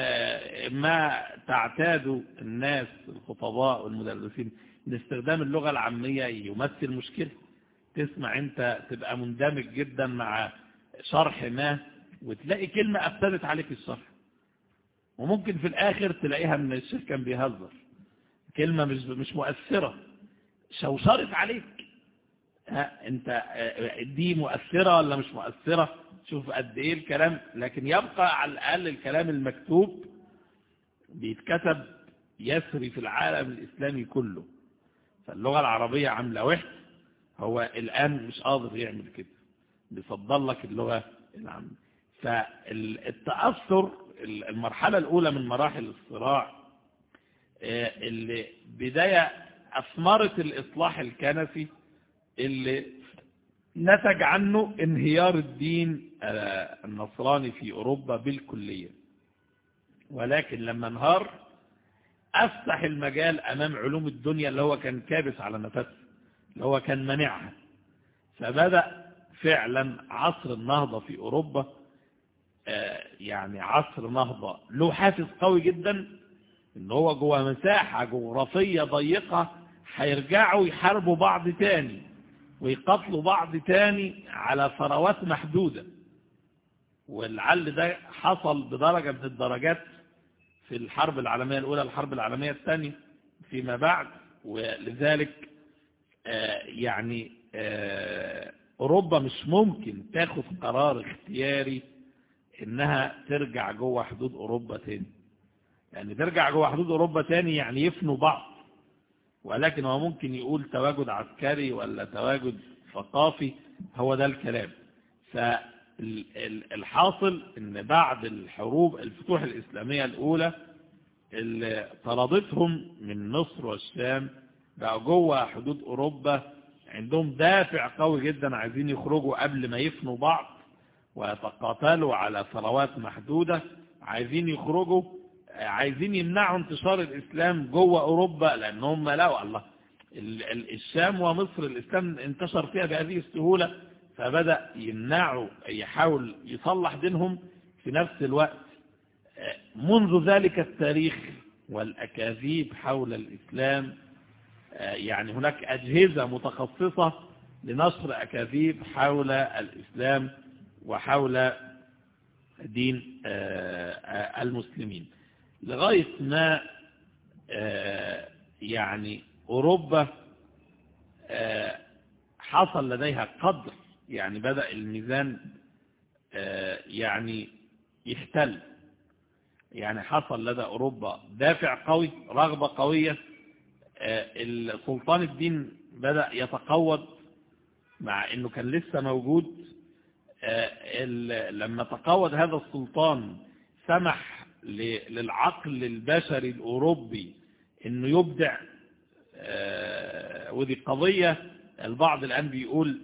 B: ما تعتاد الناس الخطباء والمدرسين ان استخدام اللغة العامية يمثل مشكلة تسمع انت تبقى مندمج جدا مع شرح ما وتلاقي كلمة أفسدت عليك الشرح وممكن في الآخر تلاقيها من الشيخ كان بيهزر كلمة مش مش مؤثرة شوشرت عليك ها انت دي مؤثرة ولا مش مؤثرة شوف قد ايه الكلام لكن يبقى على الأقل الكلام المكتوب بيتكتب يسري في العالم الإسلامي كله فاللغة العربية عاملة وحد هو الآن مش قادر يعمل كده بيفضل لك اللغة العامة فالتأثر المرحلة الأولى من مراحل الصراع اللي بداية أثمرت الإصلاح الكنسي اللي نتج عنه انهيار الدين النصراني في أوروبا بالكلية ولكن لما انهار أفتح المجال أمام علوم الدنيا اللي هو كان كابس على نفسه اللي هو كان منعها فبدأ فعلا عصر النهضة في أوروبا يعني عصر نهضة له حافز قوي جدا ان هو جوه مساحة جغرافية ضيقة هيرجعوا يحاربوا بعض تاني ويقتلوا بعض تاني على ثروات محدودة والعل ده حصل بدرجة من الدرجات في الحرب العالمية الأولى الحرب العالمية الثانية فيما بعد ولذلك يعني أوروبا مش ممكن تاخد قرار اختياري انها ترجع جوه حدود اوروبا تاني يعني ترجع جوه حدود اوروبا تاني يعني يفنوا بعض ولكن هو ممكن يقول تواجد عسكري ولا تواجد ثقافي هو ده الكلام فالحاصل ان بعد الحروب الفتوح الاسلامية الاولى اللي طردتهم من مصر والشام بقى جوه حدود اوروبا عندهم دافع قوي جدا عايزين يخرجوا قبل ما يفنوا بعض ويتقاتلوا على ثروات محدودة عايزين يخرجوا عايزين يمنعوا انتشار الإسلام جوه أوروبا لأنهم لقوا الله الشام ومصر الإسلام انتشر فيها بهذه السهولة فبدأ يمنعوا يحاول يصلح دينهم في نفس الوقت منذ ذلك التاريخ والأكاذيب حول الإسلام يعني هناك أجهزة متخصصة لنشر أكاذيب حول الإسلام وحول دين المسلمين لغاية ما يعني أوروبا حصل لديها قدر يعني بدأ الميزان يعني يختل يعني حصل لدى أوروبا دافع قوي رغبة قوية السلطان الدين بدأ يتقوض مع أنه كان لسه موجود لما تقوض هذا السلطان سمح للعقل البشري الأوروبي أنه يبدع ودي قضية البعض الآن بيقول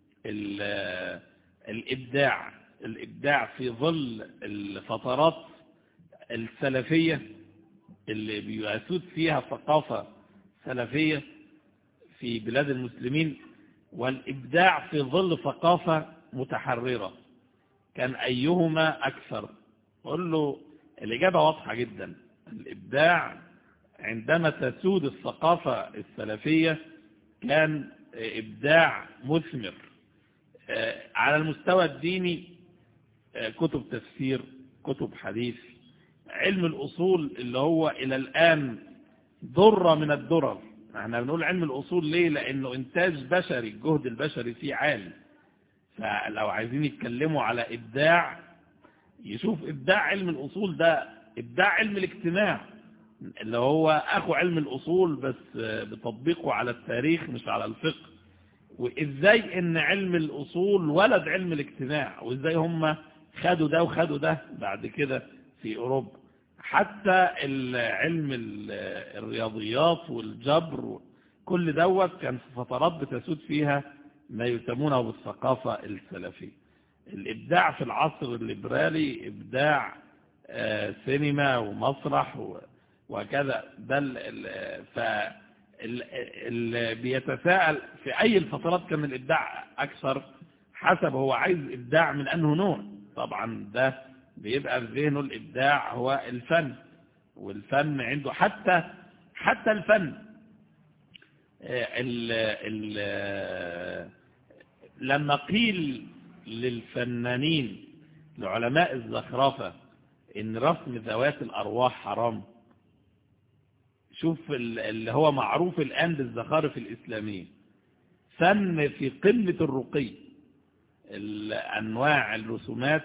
B: الإبداع الإبداع في ظل الفترات السلفية اللي بيسود فيها ثقافة سلفية في بلاد المسلمين والإبداع في ظل ثقافة متحررة كان أيهما أكثر قل له الإجابة واضحة جدا الإبداع عندما تسود الثقافة السلفية كان إبداع مثمر على المستوى الديني كتب تفسير كتب حديث علم الأصول اللي هو إلى الآن ضرة من الدرر احنا بنقول علم الأصول ليه لأنه إنتاج بشري الجهد البشري فيه عالي فلو عايزين يتكلموا على إبداع يشوف إبداع علم الأصول ده إبداع علم الاجتماع اللي هو أخو علم الأصول بس بتطبيقه على التاريخ مش على الفقه وإزاي إن علم الأصول ولد علم الاجتماع وإزاي هم خدوا ده وخدوا ده بعد كده في أوروبا حتى علم الرياضيات والجبر كل دوت كان في فترات بتسود فيها ما يسمونه بالثقافة السلفية الإبداع في العصر الليبرالي إبداع سينما ومسرح وكذا ده ف اللي بيتساءل في أي الفترات كان الإبداع أكثر حسب هو عايز إبداع من أنه نوع طبعا ده بيبقى في ذهنه الإبداع هو الفن والفن عنده حتى حتى الفن ال ال لما قيل للفنانين لعلماء الزخرفة ان رسم ذوات الأرواح حرام شوف اللي هو معروف الآن بالزخارف الإسلامية فن في قمة الرقي أنواع الرسومات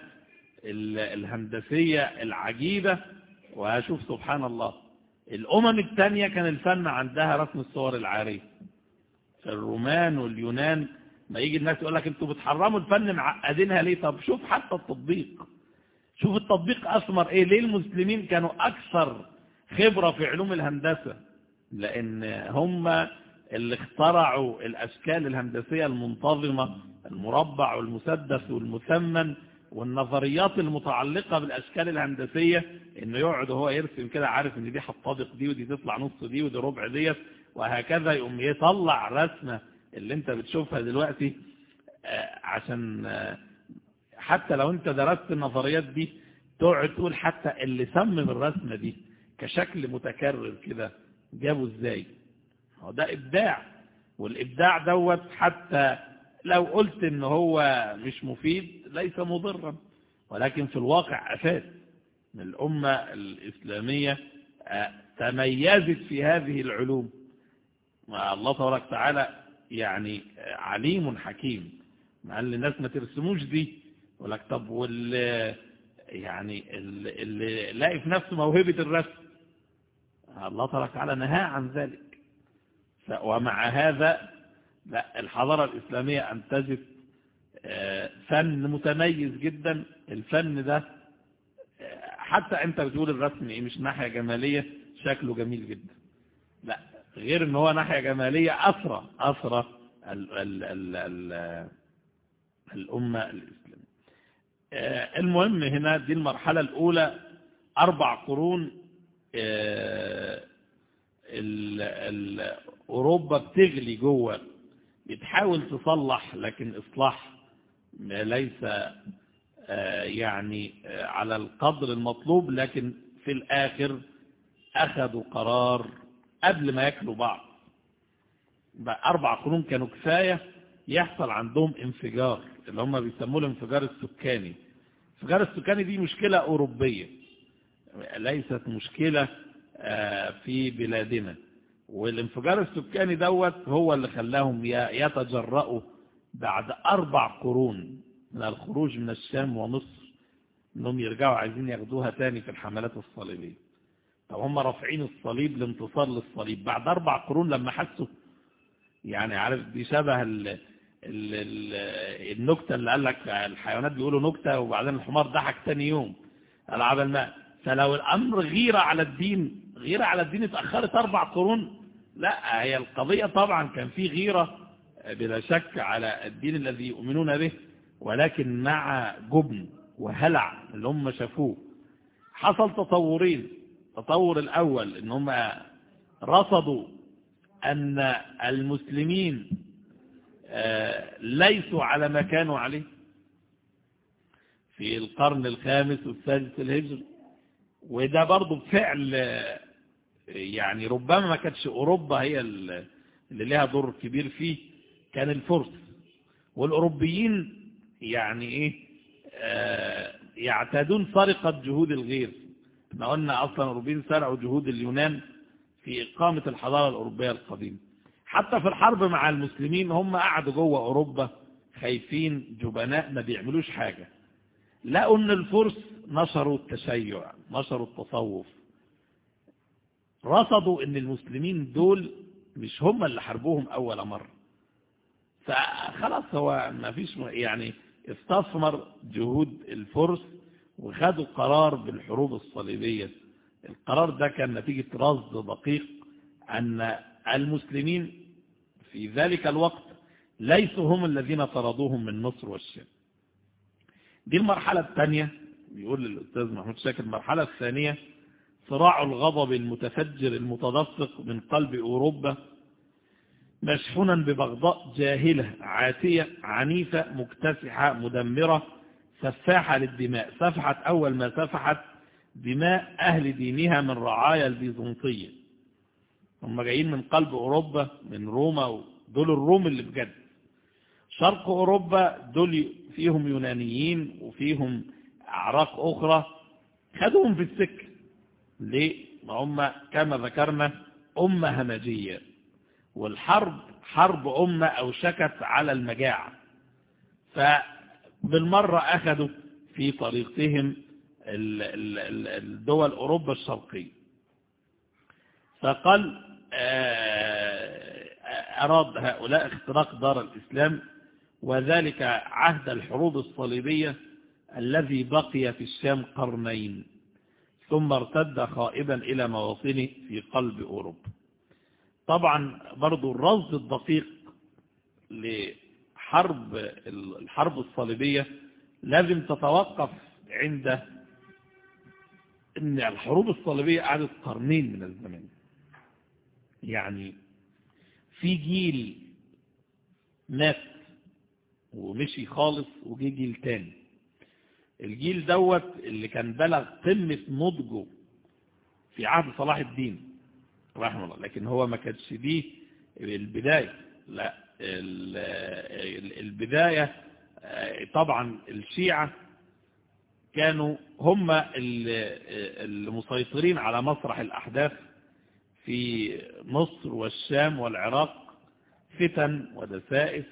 B: الهندسية العجيبة وهشوف سبحان الله الأمم الثانية كان الفن عندها رسم الصور العارية الرومان واليونان ما يجي الناس يقول لك انتوا بتحرموا الفن معقدينها ليه طب شوف حتى التطبيق شوف التطبيق أثمر ايه ليه المسلمين كانوا أكثر خبرة في علوم الهندسة لأن هم اللي اخترعوا الأشكال الهندسية المنتظمة المربع والمسدس والمثمن والنظريات المتعلقة بالأشكال الهندسية انه يقعد وهو يرسم كده عارف ان دي هتطابق دي ودي تطلع نص دي ودي ربع ديت وهكذا يقوم يطلع رسمة اللي انت بتشوفها دلوقتي عشان حتى لو انت درست النظريات دي تقعد تقول حتى اللي صمم الرسمة دي كشكل متكرر كده جابه ازاي هو ده ابداع والابداع دوت حتى لو قلت ان هو مش مفيد ليس مضرا ولكن في الواقع افاد الامة الاسلامية تميزت في هذه العلوم الله تبارك وتعالى يعني عليم حكيم قال للناس ما ترسموش دي يقول لك طب واللي يعني اللي لاقي في نفسه موهبة الرسم الله تبارك وتعالى نهى عن ذلك ومع هذا لا الحضارة الإسلامية أنتجت فن متميز جدا الفن ده حتى انت بتقول الرسم ايه مش ناحية جمالية شكله جميل جدا لا غير ان هو ناحية جمالية أسرى أسرى ال ال ال ال الأمة الإسلامية المهم هنا دي المرحلة الأولى أربع قرون ال ال أوروبا بتغلي جوه بتحاول تصلح لكن إصلاح ليس يعني على القدر المطلوب لكن في الآخر أخذوا قرار قبل ما يأكلوا بعض أربع قرون كانوا كفاية يحصل عندهم انفجار اللي هم بيسموه الانفجار السكاني الانفجار السكاني دي مشكلة أوروبية ليست مشكلة في بلادنا والانفجار السكاني دوت هو اللي خلاهم يتجرؤوا بعد أربع قرون من الخروج من الشام ومصر انهم يرجعوا عايزين ياخدوها تاني في الحملات الصليبية طب هم رافعين الصليب لانتصار للصليب بعد أربع قرون لما حسوا يعني عارف دي شبه ال ال ال النكتة اللي قال لك الحيوانات بيقولوا نكتة وبعدين الحمار ضحك تاني يوم ألعاب الماء فلو الأمر غيرة على الدين غيرة على الدين اتأخرت أربع قرون لا هي القضية طبعا كان في غيرة بلا شك على الدين الذي يؤمنون به ولكن مع جبن وهلع اللي هم شافوه حصل تطورين التطور الأول ان هم رصدوا أن المسلمين ليسوا على ما كانوا عليه في القرن الخامس والسادس الهجري وده برضو بفعل يعني ربما ما كانتش أوروبا هي اللي لها دور كبير فيه كان الفرس والأوروبيين يعني إيه آه يعتادون سرقة جهود الغير احنا قلنا أصلا الأوروبيين سرقوا جهود اليونان في إقامة الحضارة الأوروبية القديمة حتى في الحرب مع المسلمين هم قعدوا جوه أوروبا خايفين جبناء ما بيعملوش حاجة لقوا ان الفرس نشروا التشيع نشروا التصوف رصدوا ان المسلمين دول مش هم اللي حاربوهم اول مرة فخلاص هو ما فيش يعني استثمر جهود الفرس وخدوا قرار بالحروب الصليبية القرار ده كان نتيجة رصد دقيق أن المسلمين في ذلك الوقت ليسوا هم الذين طردوهم من مصر والشام دي المرحلة الثانية بيقول الأستاذ محمود شاكر المرحلة الثانية صراع الغضب المتفجر المتدفق من قلب أوروبا مشحونا ببغضاء جاهلة عاتية عنيفة مكتسحة مدمرة سفاحة للدماء سفحت أول ما سفحت دماء أهل دينها من رعايا البيزنطية هم جايين من قلب أوروبا من روما دول الروم اللي بجد شرق أوروبا دول فيهم يونانيين وفيهم أعراق أخرى خدوهم في السكة ليه؟ ما هم كما ذكرنا أمة همجية والحرب حرب أمة أوشكت على المجاعة فبالمرة أخذوا في طريقهم الدول أوروبا الشرقية فقال أراد هؤلاء اختراق دار الإسلام وذلك عهد الحروب الصليبية الذي بقي في الشام قرنين ثم ارتد خائبا إلى مواطنه في قلب أوروبا طبعا برضو الرصد الدقيق لحرب الحرب الصليبية لازم تتوقف عند ان الحروب الصليبية قعدت قرنين من الزمان يعني في جيل مات ومشي خالص وجي جيل تاني الجيل دوت اللي كان بلغ قمة نضجه في عهد صلاح الدين رحمه الله لكن هو ما كانش دي البداية لا البداية طبعا الشيعة كانوا هم المسيطرين على مسرح الأحداث في مصر والشام والعراق فتن ودسائس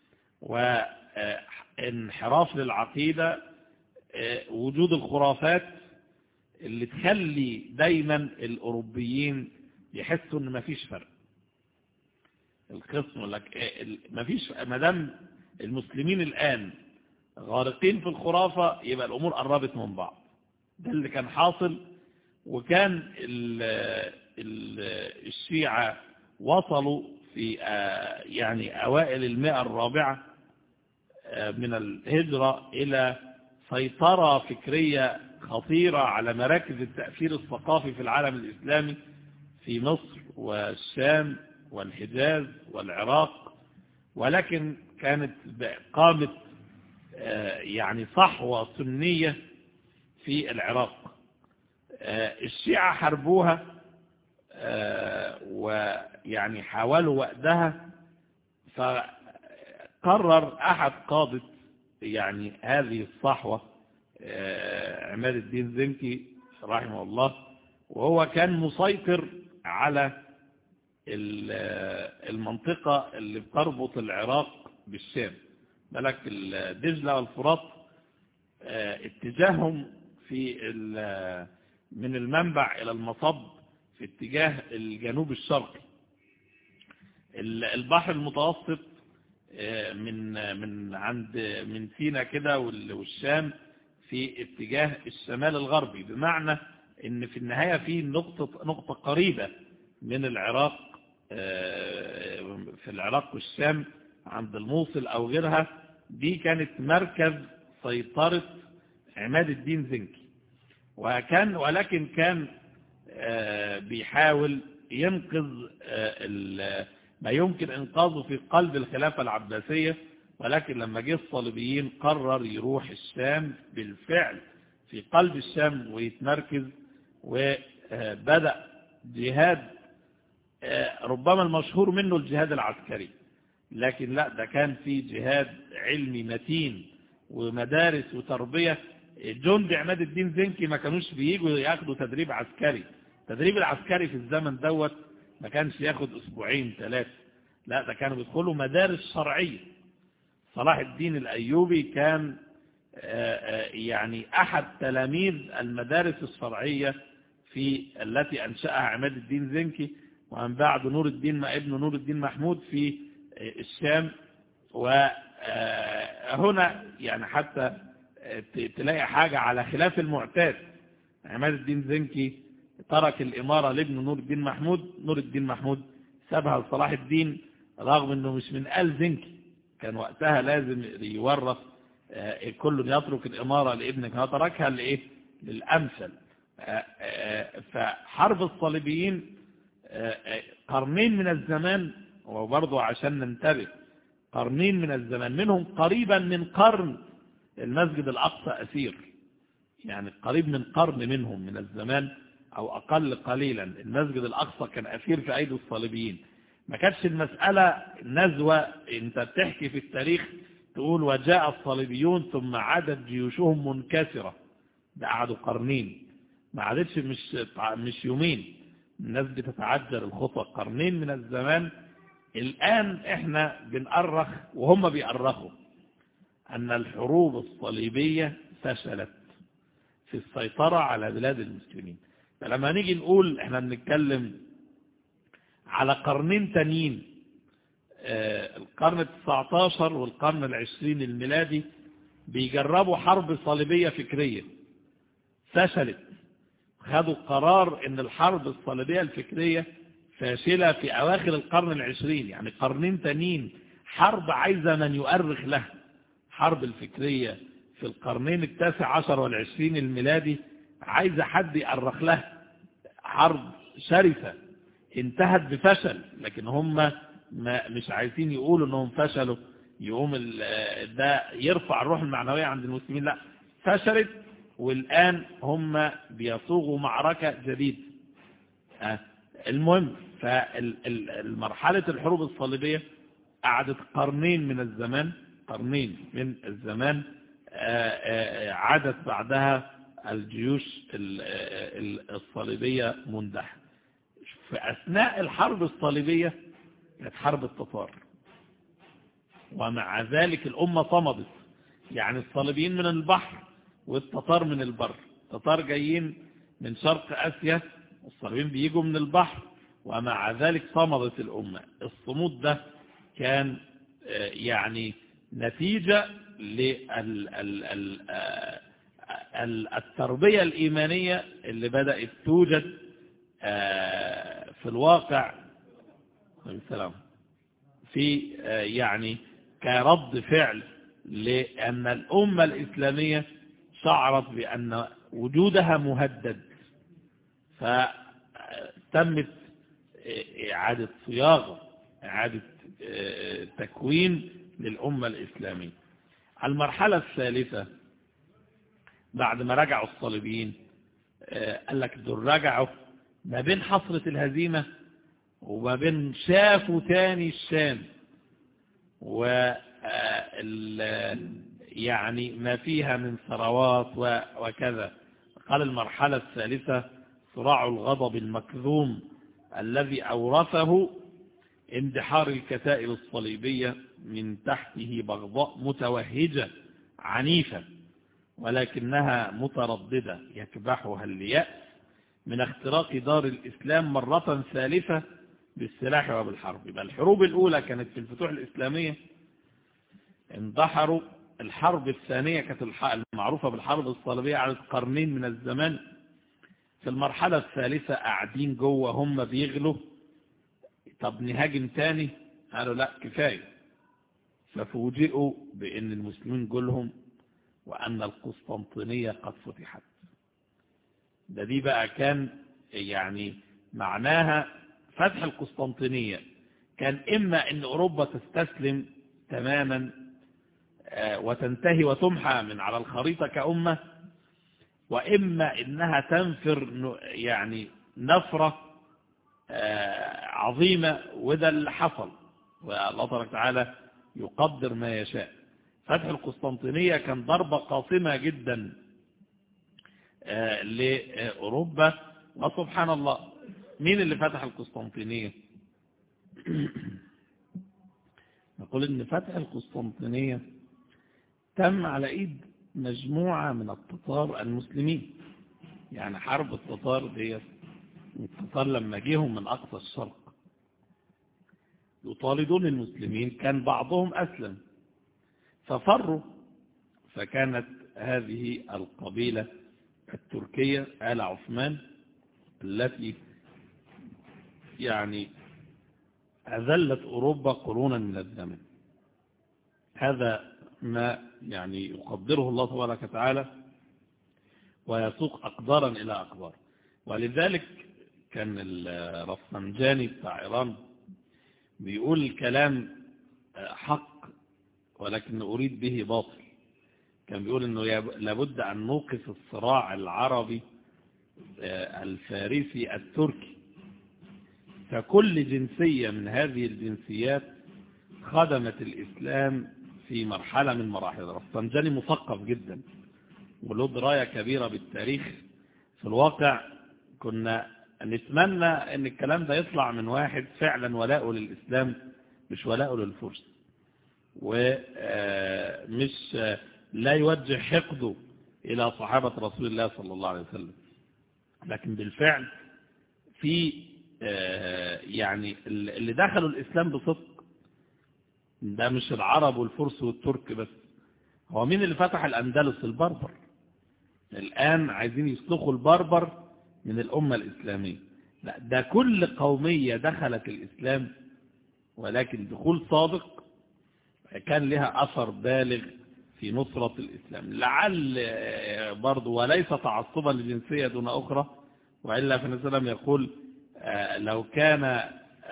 B: وانحراف للعقيدة وجود الخرافات اللي تخلي دايما الأوروبيين يحسوا ان مفيش فرق القسم لك مفيش مدام المسلمين الآن غارقين في الخرافة يبقى الأمور قربت من بعض ده اللي كان حاصل وكان ال ال الشيعة وصلوا في يعني أوائل المئة الرابعة من الهجرة إلى سيطرة فكرية خطيرة على مراكز التأثير الثقافي في العالم الإسلامي في مصر والشام والحجاز والعراق ولكن كانت قامت يعني صحوة سنية في العراق الشيعة حربوها ويعني حاولوا وقتها فقرر أحد قادة يعني هذه الصحوة عماد الدين زنكي رحمه الله وهو كان مسيطر على المنطقة اللي بتربط العراق بالشام ملك الدجلة والفرات اتجاههم في من المنبع إلى المصب في اتجاه الجنوب الشرقي البحر المتوسط من من عند من سينا كده والشام في اتجاه الشمال الغربي بمعنى ان في النهاية في نقطة نقطة قريبة من العراق في العراق والشام عند الموصل او غيرها دي كانت مركز سيطرة عماد الدين زنكي وكان ولكن كان وبيحاول ينقذ ما يمكن انقاذه في قلب الخلافة العباسية ولكن لما جه الصليبيين قرر يروح الشام بالفعل في قلب الشام ويتمركز وبدأ جهاد ربما المشهور منه الجهاد العسكري لكن لا ده كان في جهاد علمي متين ومدارس وتربية جندي عماد الدين زنكي ما كانوش بييجوا ياخدوا تدريب عسكري التدريب العسكري في الزمن دوت ما كانش ياخد اسبوعين ثلاثة لا ده كانوا بيدخلوا مدارس شرعية صلاح الدين الأيوبي كان يعني أحد تلاميذ المدارس الشرعية في التي أنشأها عماد الدين زنكي ومن بعد نور الدين ما ابن نور الدين محمود في الشام وهنا يعني حتى تلاقي حاجة على خلاف المعتاد عماد الدين زنكي ترك الإمارة لابن نور الدين محمود نور الدين محمود سابها لصلاح الدين رغم أنه مش من آل زنكي كان وقتها لازم يورث كل يترك الإمارة لابنك هو تركها لإيه للأمثل فحرب الصليبيين قرنين من الزمان وبرضه عشان ننتبه قرنين من الزمان منهم قريبا من قرن المسجد الأقصى أسير يعني قريب من قرن منهم من الزمان أو أقل قليلا المسجد الأقصى كان أسير في أيدي الصليبيين ما كانتش المسألة نزوة انت بتحكي في التاريخ تقول وجاء الصليبيون ثم عادت جيوشهم منكسرة ده قعدوا قرنين ما عادتش مش مش يومين الناس بتتعجل الخطوة قرنين من الزمان الآن احنا بنأرخ وهم بيأرخوا أن الحروب الصليبية فشلت في السيطرة على بلاد المسلمين فلما نيجي نقول احنا بنتكلم على قرنين تانيين القرن التسعتاشر والقرن العشرين الميلادي بيجربوا حرب صليبية فكرية فشلت خدوا قرار ان الحرب الصليبية الفكرية فاشلة في اواخر القرن العشرين يعني قرنين تانيين حرب عايزة من يؤرخ لها حرب الفكرية في القرنين التاسع عشر والعشرين الميلادي عايزة حد يؤرخ لها حرب شرسة انتهت بفشل لكن هم ما مش عايزين يقولوا انهم فشلوا يقوم ده يرفع الروح المعنوية عند المسلمين لا فشلت والآن هم بيصوغوا معركة جديدة المهم فالمرحلة الحروب الصليبية قعدت قرنين من الزمان قرنين من الزمان عادت بعدها الجيوش الصليبية مندحة في أثناء الحرب الصليبية كانت حرب التتار ومع ذلك الأمة صمدت يعني الصليبيين من البحر والتتار من البر التتار جايين من شرق آسيا والصليبيين بيجوا من البحر ومع ذلك صمدت الأمة الصمود ده كان يعني نتيجة للتربية الإيمانية اللي بدأت توجد في الواقع السلام في يعني كرد فعل لأن الأمة الإسلامية شعرت بأن وجودها مهدد فتمت إعادة صياغة إعادة تكوين للأمة الإسلامية المرحلة الثالثة بعد ما رجعوا الصليبيين قال لك دول رجعوا ما بين حصرة الهزيمة وما بين شافوا تاني الشام و يعني ما فيها من ثروات وكذا قال المرحلة الثالثة صراع الغضب المكذوم الذي أورثه اندحار الكتائب الصليبية من تحته بغضاء متوهجة عنيفة ولكنها مترددة يكبحها اليأس من اختراق دار الإسلام مرة ثالثة بالسلاح وبالحرب يبقى الحروب الأولى كانت في الفتوح الإسلامية اندحروا الحرب الثانية كانت المعروفة بالحرب الصليبية على قرنين من الزمان في المرحلة الثالثة قاعدين جوه هم بيغلوا طب نهاجم تاني قالوا لا كفاية ففوجئوا بأن المسلمين جولهم وأن القسطنطينية قد فتحت ده دي بقى كان يعني معناها فتح القسطنطينية كان إما أن أوروبا تستسلم تماما وتنتهي وتمحى من على الخريطة كأمة وإما إنها تنفر يعني نفرة عظيمة وده اللي حصل والله تبارك وتعالى يقدر ما يشاء فتح القسطنطينية كان ضربة قاصمة جدا لأوروبا وسبحان الله مين اللي فتح القسطنطينية نقول ان فتح القسطنطينية تم على ايد مجموعة من التتار المسلمين يعني حرب التتار دي التتار لما جيهم من اقصى الشرق يطاردون المسلمين كان بعضهم اسلم ففروا فكانت هذه القبيلة التركية آل عثمان التي يعني أذلت أوروبا قرونا من الزمن هذا ما يعني يقدره الله تبارك وتعالى ويسوق أقدارا إلى أقدار ولذلك كان الرفسنجاني بتاع إيران بيقول الكلام حق ولكن أريد به باطل كان بيقول أنه لابد أن نوقف الصراع العربي الفارسي التركي فكل جنسية من هذه الجنسيات خدمت الإسلام في مرحلة من مراحل رفسنجاني مثقف جدا وله دراية كبيرة بالتاريخ في الواقع كنا نتمنى ان الكلام ده يطلع من واحد فعلا ولاءه للإسلام مش ولاءه للفرس ومش لا يوجه حقده إلى صحابة رسول الله صلى الله عليه وسلم لكن بالفعل في يعني اللي دخلوا الإسلام بصدق ده مش العرب والفرس والترك بس هو مين اللي فتح الأندلس البربر الآن عايزين يسلخوا البربر من الأمة الإسلامية لا ده كل قومية دخلت الإسلام ولكن دخول صادق كان لها أثر بالغ في نصرة الإسلام لعل برضو وليس تعصبا لجنسية دون أخرى وإلا فالنبي صلى الله عليه وسلم يقول لو كان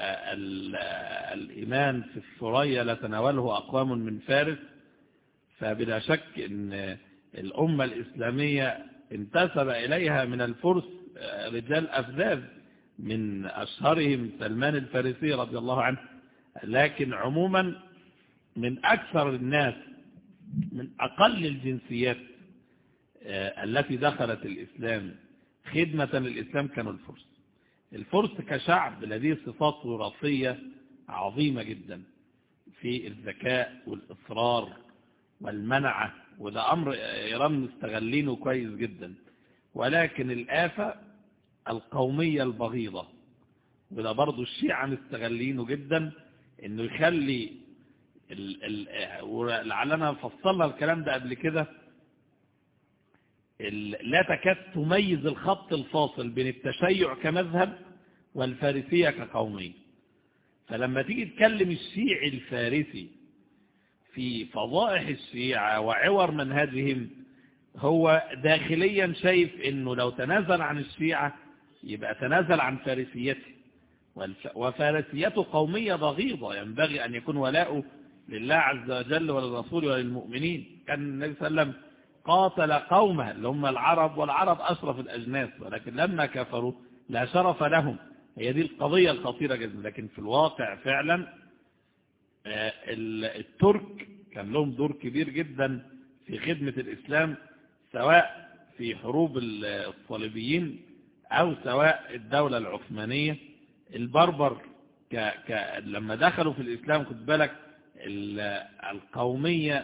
B: الإيمان في الثريا لتناوله أقوام من فارس فبلا شك أن الأمة الإسلامية انتسب إليها من الفرس رجال أفذاذ من أشهرهم سلمان الفارسي رضي الله عنه لكن عموما من أكثر الناس من أقل الجنسيات التي دخلت الإسلام خدمة للإسلام كانوا الفرس الفرس كشعب لديه صفات وراثية عظيمة جدا في الذكاء والإصرار والمنعة وده أمر إيران مستغلينه كويس جدا ولكن الآفة القومية البغيضة وده برضو الشيعة مستغلينه جدا انه يخلي ال ال ولعلنا فصلنا الكلام ده قبل كده لا تكاد تميز الخط الفاصل بين التشيع كمذهب والفارسية كقومية فلما تيجي تكلم الشيعي الفارسي في فضائح الشيعة وعور منهجهم هو داخليا شايف انه لو تنازل عن الشيعة يبقى تنازل عن فارسيته وفارسيته قومية بغيضة ينبغي أن يكون ولاؤه لله عز وجل وللرسول وللمؤمنين كان النبي صلى الله عليه وسلم قاتل قومه اللي هم العرب والعرب أشرف الأجناس ولكن لما كفروا لا شرف لهم هي دي القضية الخطيرة جدا لكن في الواقع فعلا الترك كان لهم دور كبير جدا في خدمة الإسلام سواء في حروب الصليبيين أو سواء الدولة العثمانية البربر ك... ك... لما دخلوا في الإسلام خد بالك القومية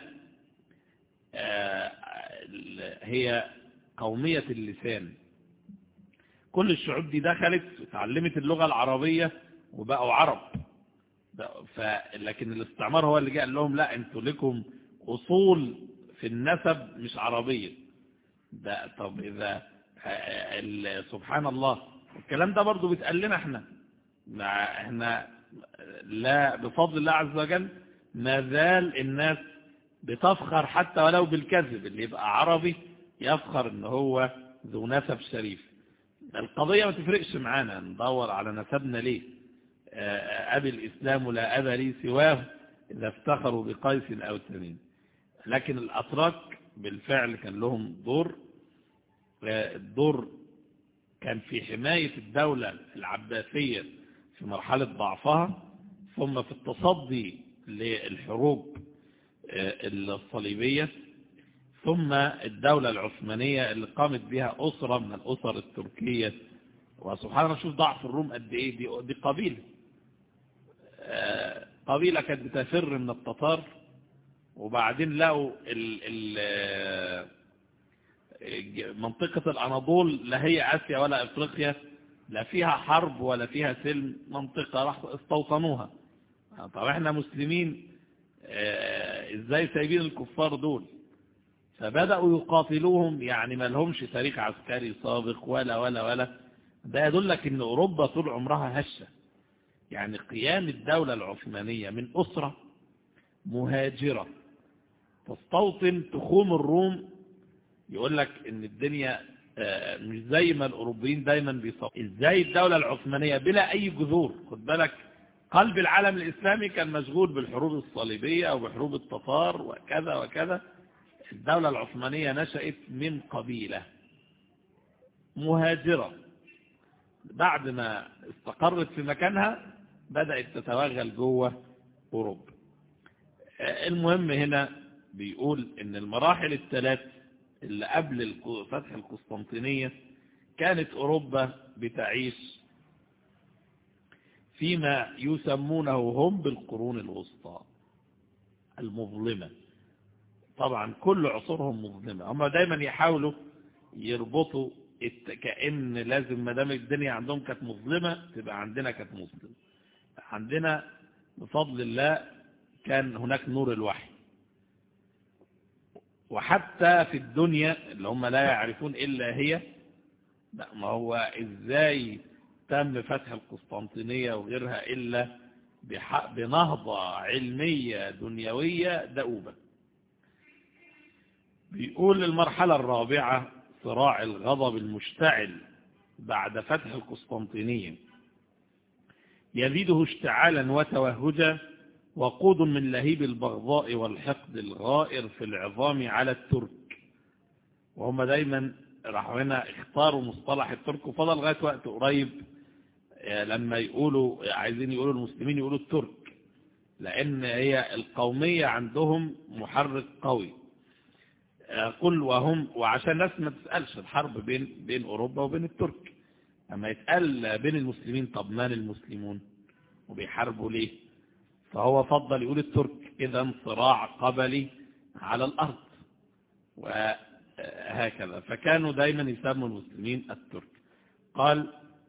B: هي قومية اللسان كل الشعوب دي دخلت اتعلمت اللغة العربية وبقوا عرب ف... لكن الاستعمار هو اللي جاء لهم لا انتوا لكم أصول في النسب مش عربية ده طب إذا سبحان الله الكلام ده برضو بيتقال لنا احنا احنا لا بفضل الله عز وجل ما زال الناس بتفخر حتى ولو بالكذب اللي يبقى عربي يفخر ان هو ذو نسب شريف القضية ما تفرقش معانا ندور على نسبنا ليه أبي الإسلام لا أبا لي سواه إذا افتخروا بقيس أو تميم لكن الأتراك بالفعل كان لهم دور الدور كان في حماية الدولة العباسية في مرحلة ضعفها ثم في التصدي للحروب الصليبية ثم الدولة العثمانية اللي قامت بها أسرة من الأسر التركية وسبحان الله شوف ضعف الروم قد إيه دي, دي قبيلة قبيلة كانت بتفر من التتار وبعدين لقوا ال ال منطقة الأناضول لا هي آسيا ولا أفريقيا لا فيها حرب ولا فيها سلم منطقة راح استوطنوها طب احنا مسلمين ازاي سايبين الكفار دول فبدأوا يقاتلوهم يعني ما لهمش تاريخ عسكري سابق ولا ولا ولا ده يدلك ان اوروبا طول عمرها هشة يعني قيام الدولة العثمانية من اسرة مهاجرة تستوطن تخوم الروم يقول لك ان الدنيا مش زي ما الاوروبيين دايما بيصفوا ازاي الدولة العثمانية بلا اي جذور خد بالك قلب العالم الاسلامي كان مشغول بالحروب الصليبية او بحروب التتار وكذا وكذا الدولة العثمانية نشأت من قبيلة مهاجرة بعد ما استقرت في مكانها بدأت تتوغل جوه أوروبا المهم هنا بيقول ان المراحل الثلاث اللي قبل فتح القسطنطينية كانت أوروبا بتعيش فيما يسمونه هم بالقرون الوسطى المظلمة طبعا كل عصورهم مظلمة هم دايما يحاولوا يربطوا كأن لازم ما دام الدنيا عندهم كانت مظلمة تبقى عندنا كانت مظلمة عندنا بفضل الله كان هناك نور الوحي وحتى في الدنيا اللي هم لا يعرفون إلا هي لا ما هو إزاي تم فتح القسطنطينية وغيرها إلا بنهضة علمية دنيوية دؤوبة بيقول المرحلة الرابعة صراع الغضب المشتعل بعد فتح القسطنطينية يزيده اشتعالا وتوهجا وقود من لهيب البغضاء والحقد الغائر في العظام على الترك وهم دايما راحوا هنا اختاروا مصطلح الترك وفضل لغاية وقت قريب لما يقولوا عايزين يقولوا المسلمين يقولوا الترك لأن هي القومية عندهم محرك قوي قل وهم وعشان الناس ما تسألش الحرب بين بين أوروبا وبين الترك أما يتقال بين المسلمين طب من المسلمون وبيحاربوا ليه فهو فضل يقول الترك إذا صراع قبلي على الأرض وهكذا فكانوا دايما يسموا المسلمين الترك قال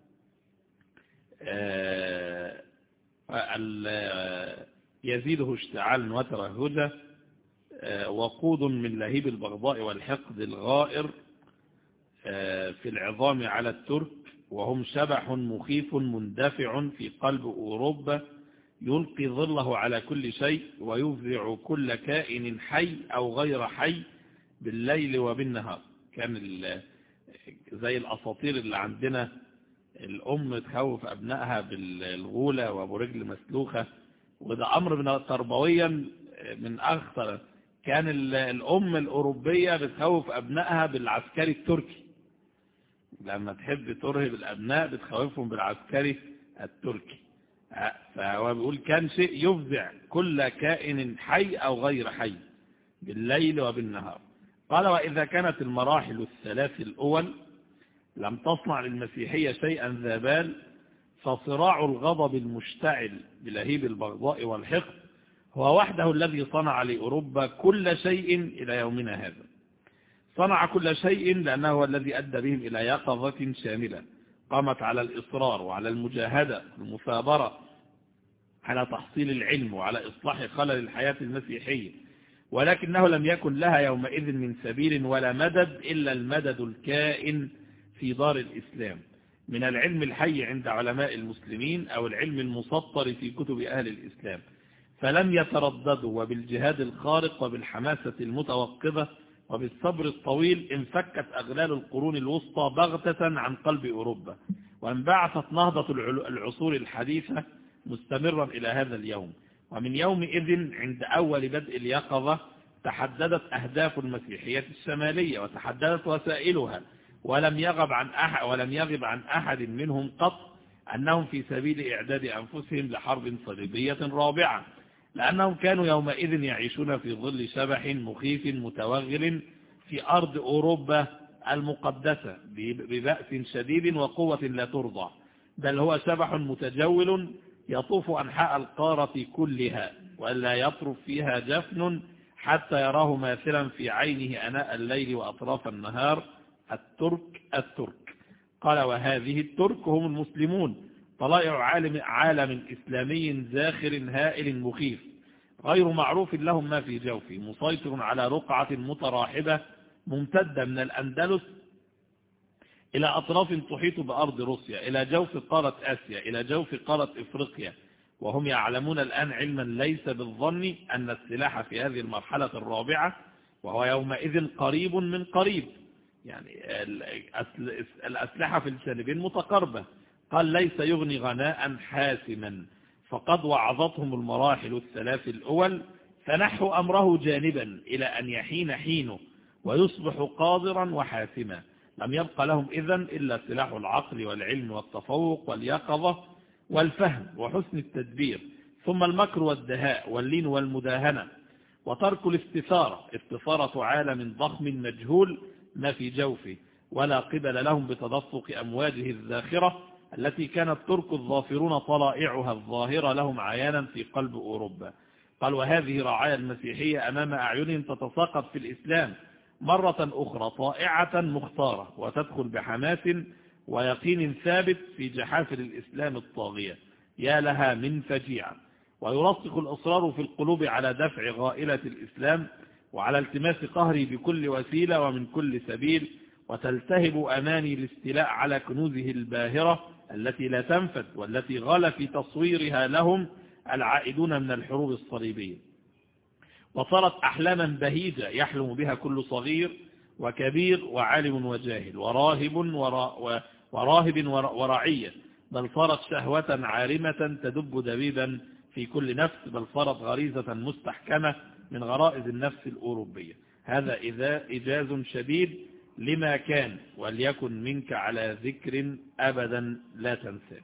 B: يزيده اشتعالا وترهجا وقود من لهيب البغضاء والحقد الغائر في العظام على الترك وهم شبح مخيف مندفع في قلب أوروبا يلقي ظله على كل شيء ويفزع كل كائن حي أو غير حي بالليل وبالنهار كان زي الأساطير اللي عندنا الأم تخوف أبنائها بالغولة وأبو رجل مسلوخة وده أمر من تربويا من أخطر كان الأم الأوروبية بتخوف أبنائها بالعسكري التركي لما تحب ترهب الأبناء بتخوفهم بالعسكري التركي فهو بيقول كان شيء يفزع كل كائن حي أو غير حي بالليل وبالنهار قال وإذا كانت المراحل الثلاث الأول لم تصنع للمسيحية شيئا ذا بال فصراع الغضب المشتعل بلهيب البغضاء والحقد هو وحده الذي صنع لأوروبا كل شيء إلى يومنا هذا صنع كل شيء لأنه هو الذي أدى بهم إلى يقظة شاملة قامت على الإصرار وعلى المجاهدة المثابرة على تحصيل العلم وعلى إصلاح خلل الحياة المسيحية ولكنه لم يكن لها يومئذ من سبيل ولا مدد إلا المدد الكائن في دار الإسلام من العلم الحي عند علماء المسلمين أو العلم المسطر في كتب أهل الإسلام فلم يترددوا وبالجهاد الخارق وبالحماسة المتوقظة وبالصبر الطويل انفكت أغلال القرون الوسطى بغتة عن قلب أوروبا وانبعثت نهضة العصور الحديثة مستمرا إلى هذا اليوم ومن يومئذ عند أول بدء اليقظة تحددت أهداف المسيحية الشمالية وتحددت وسائلها ولم يغب عن أحد ولم يغب عن أحد منهم قط أنهم في سبيل إعداد أنفسهم لحرب صليبية رابعة لأنهم كانوا يومئذ يعيشون في ظل شبح مخيف متوغل في أرض أوروبا المقدسة ببأس شديد وقوة لا ترضى بل هو شبح متجول يطوف أنحاء القارة كلها ولا يطرف فيها جفن حتى يراه ماثلا في عينه أناء الليل وأطراف النهار الترك الترك قال وهذه الترك هم المسلمون طلائع عالم, عالم إسلامي زاخر هائل مخيف غير معروف لهم ما في جوفه مسيطر على رقعة متراحبة ممتدة من الأندلس إلى أطراف تحيط بأرض روسيا إلى جوف قارة آسيا إلى جوف قارة إفريقيا وهم يعلمون الآن علما ليس بالظن أن السلاح في هذه المرحلة الرابعة وهو يومئذ قريب من قريب يعني الأسلحة في الجانبين متقاربة قال ليس يغني غناء حاسما فقد وعظتهم المراحل الثلاث الأول فنحوا أمره جانبا إلى أن يحين حينه ويصبح قادرا وحاسما لم يبقى لهم إذن إلا سلاح العقل والعلم والتفوق واليقظة والفهم وحسن التدبير ثم المكر والدهاء واللين والمداهنة وترك الاستثارة استثارة عالم ضخم مجهول ما في جوفه ولا قبل لهم بتدفق أمواجه الزاخرة التي كانت الترك الظافرون طلائعها الظاهرة لهم عيانا في قلب أوروبا قال وهذه رعايا المسيحية أمام أعينهم تتساقط في الإسلام مرة أخرى طائعة مختارة وتدخل بحماس ويقين ثابت في جحافل الإسلام الطاغية يا لها من فجيعة ويرسخ الأصرار في القلوب على دفع غائلة الإسلام وعلى التماس قهري بكل وسيلة ومن كل سبيل وتلتهب أماني الاستيلاء على كنوزه الباهرة التي لا تنفد والتي غال في تصويرها لهم العائدون من الحروب الصليبية وصارت أحلاما بهيجة يحلم بها كل صغير وكبير وعالم وجاهل وراهب ورا وراهب ورعية بل صارت شهوة عارمة تدب دبيبا في كل نفس بل صارت غريزة مستحكمة من غرائز النفس الأوروبية هذا إذا إجاز شديد لما كان وليكن منك على ذكر أبدا لا تنسى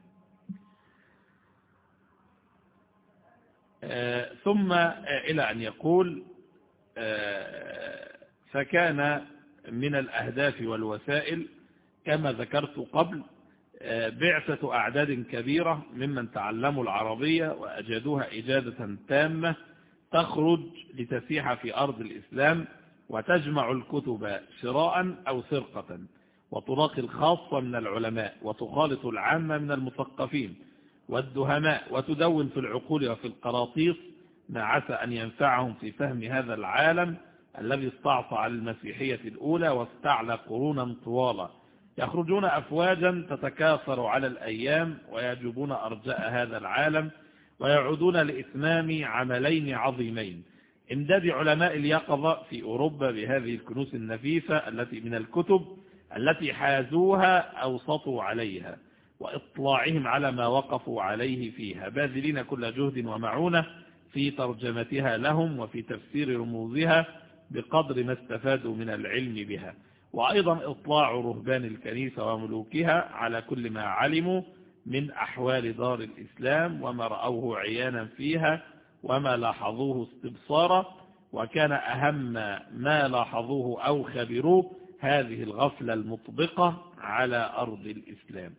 B: آه ثم آه إلى أن يقول آه فكان من الأهداف والوسائل كما ذكرت قبل بعثة أعداد كبيرة ممن تعلموا العربية وأجادوها إجادة تامة تخرج لتسيح في أرض الإسلام وتجمع الكتب شراء أو سرقة وتراقي الخاصة من العلماء وتخالط العامة من المثقفين والدهماء وتدون في العقول وفي القراطيس ما عسى أن ينفعهم في فهم هذا العالم الذي استعصى على المسيحية الأولى واستعلى قرونا طوالا يخرجون أفواجا تتكاثر على الأيام ويجبون أرجاء هذا العالم ويعودون لإتمام عملين عظيمين امداد علماء اليقظة في أوروبا بهذه الكنوس النفيسة التي من الكتب التي حازوها أو سطوا عليها وإطلاعهم على ما وقفوا عليه فيها باذلين كل جهد ومعونة في ترجمتها لهم وفي تفسير رموزها بقدر ما استفادوا من العلم بها وأيضا إطلاع رهبان الكنيسة وملوكها على كل ما علموا من أحوال دار الإسلام وما رأوه عيانا فيها وما لاحظوه استبصارا وكان أهم ما لاحظوه أو خبروه هذه الغفلة المطبقة على أرض الإسلام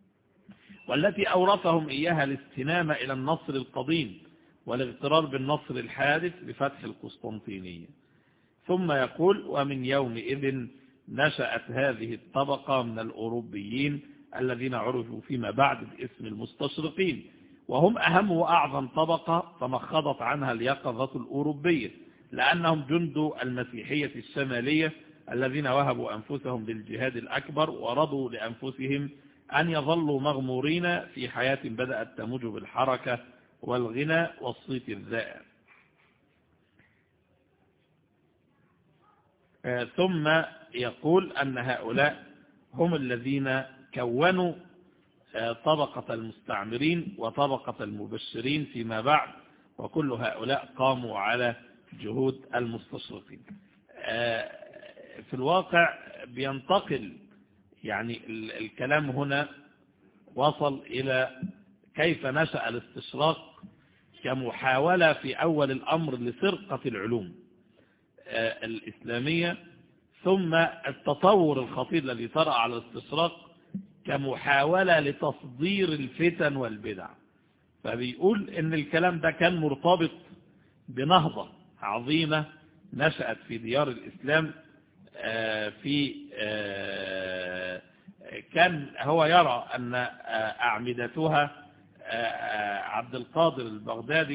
B: والتي أورثهم إياها الاستنام إلى النصر القديم والاغترار بالنصر الحادث بفتح القسطنطينية ثم يقول ومن يومئذ نشأت هذه الطبقة من الأوروبيين الذين عرفوا فيما بعد باسم المستشرقين وهم أهم وأعظم طبقة تمخضت عنها اليقظة الأوروبية لأنهم جند المسيحية الشمالية الذين وهبوا أنفسهم للجهاد الأكبر ورضوا لأنفسهم أن يظلوا مغمورين في حياة بدأت تموج بالحركة والغنى والصيت الزائر ثم يقول أن هؤلاء هم الذين كونوا طبقة المستعمرين وطبقة المبشرين فيما بعد وكل هؤلاء قاموا على جهود المستشرقين في الواقع بينتقل يعني الكلام هنا وصل إلى كيف نشأ الاستشراق كمحاولة في أول الأمر لسرقة العلوم الإسلامية ثم التطور الخطير الذي طرأ على الاستشراق كمحاولة لتصدير الفتن والبدع فبيقول ان الكلام ده كان مرتبط بنهضة عظيمة نشأت في ديار الإسلام في كان هو يرى أن أعمدتها عبد القادر البغدادي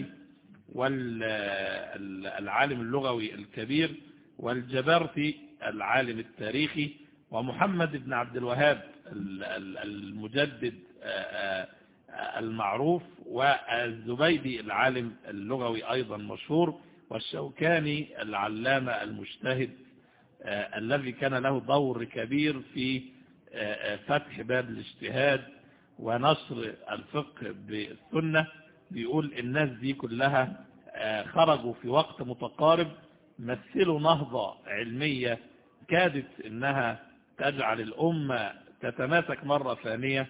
B: والعالم اللغوي الكبير والجبرتي العالم التاريخي ومحمد بن عبد الوهاب المجدد المعروف والزبيدي العالم اللغوي أيضا مشهور والشوكاني العلامة المجتهد الذي كان له دور كبير في فتح باب الاجتهاد ونشر الفقه بالسنة بيقول الناس دي كلها خرجوا في وقت متقارب مثلوا نهضة علمية كادت انها تجعل الأمة تتماسك مرة ثانية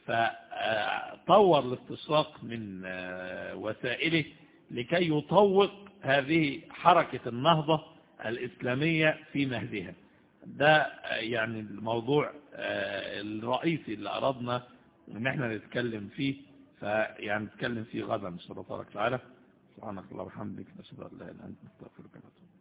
B: فطور الاستشراق من وسائله لكي يطوق هذه حركة النهضة الإسلامية في مهدها ده يعني الموضوع الرئيسي اللي أردنا ان احنا نتكلم فيه فيعني نتكلم فيه غدا ان شاء الله تبارك وتعالى سبحانك اللهم وبحمدك نشهد ان لا اله الا انت نستغفرك ونتوب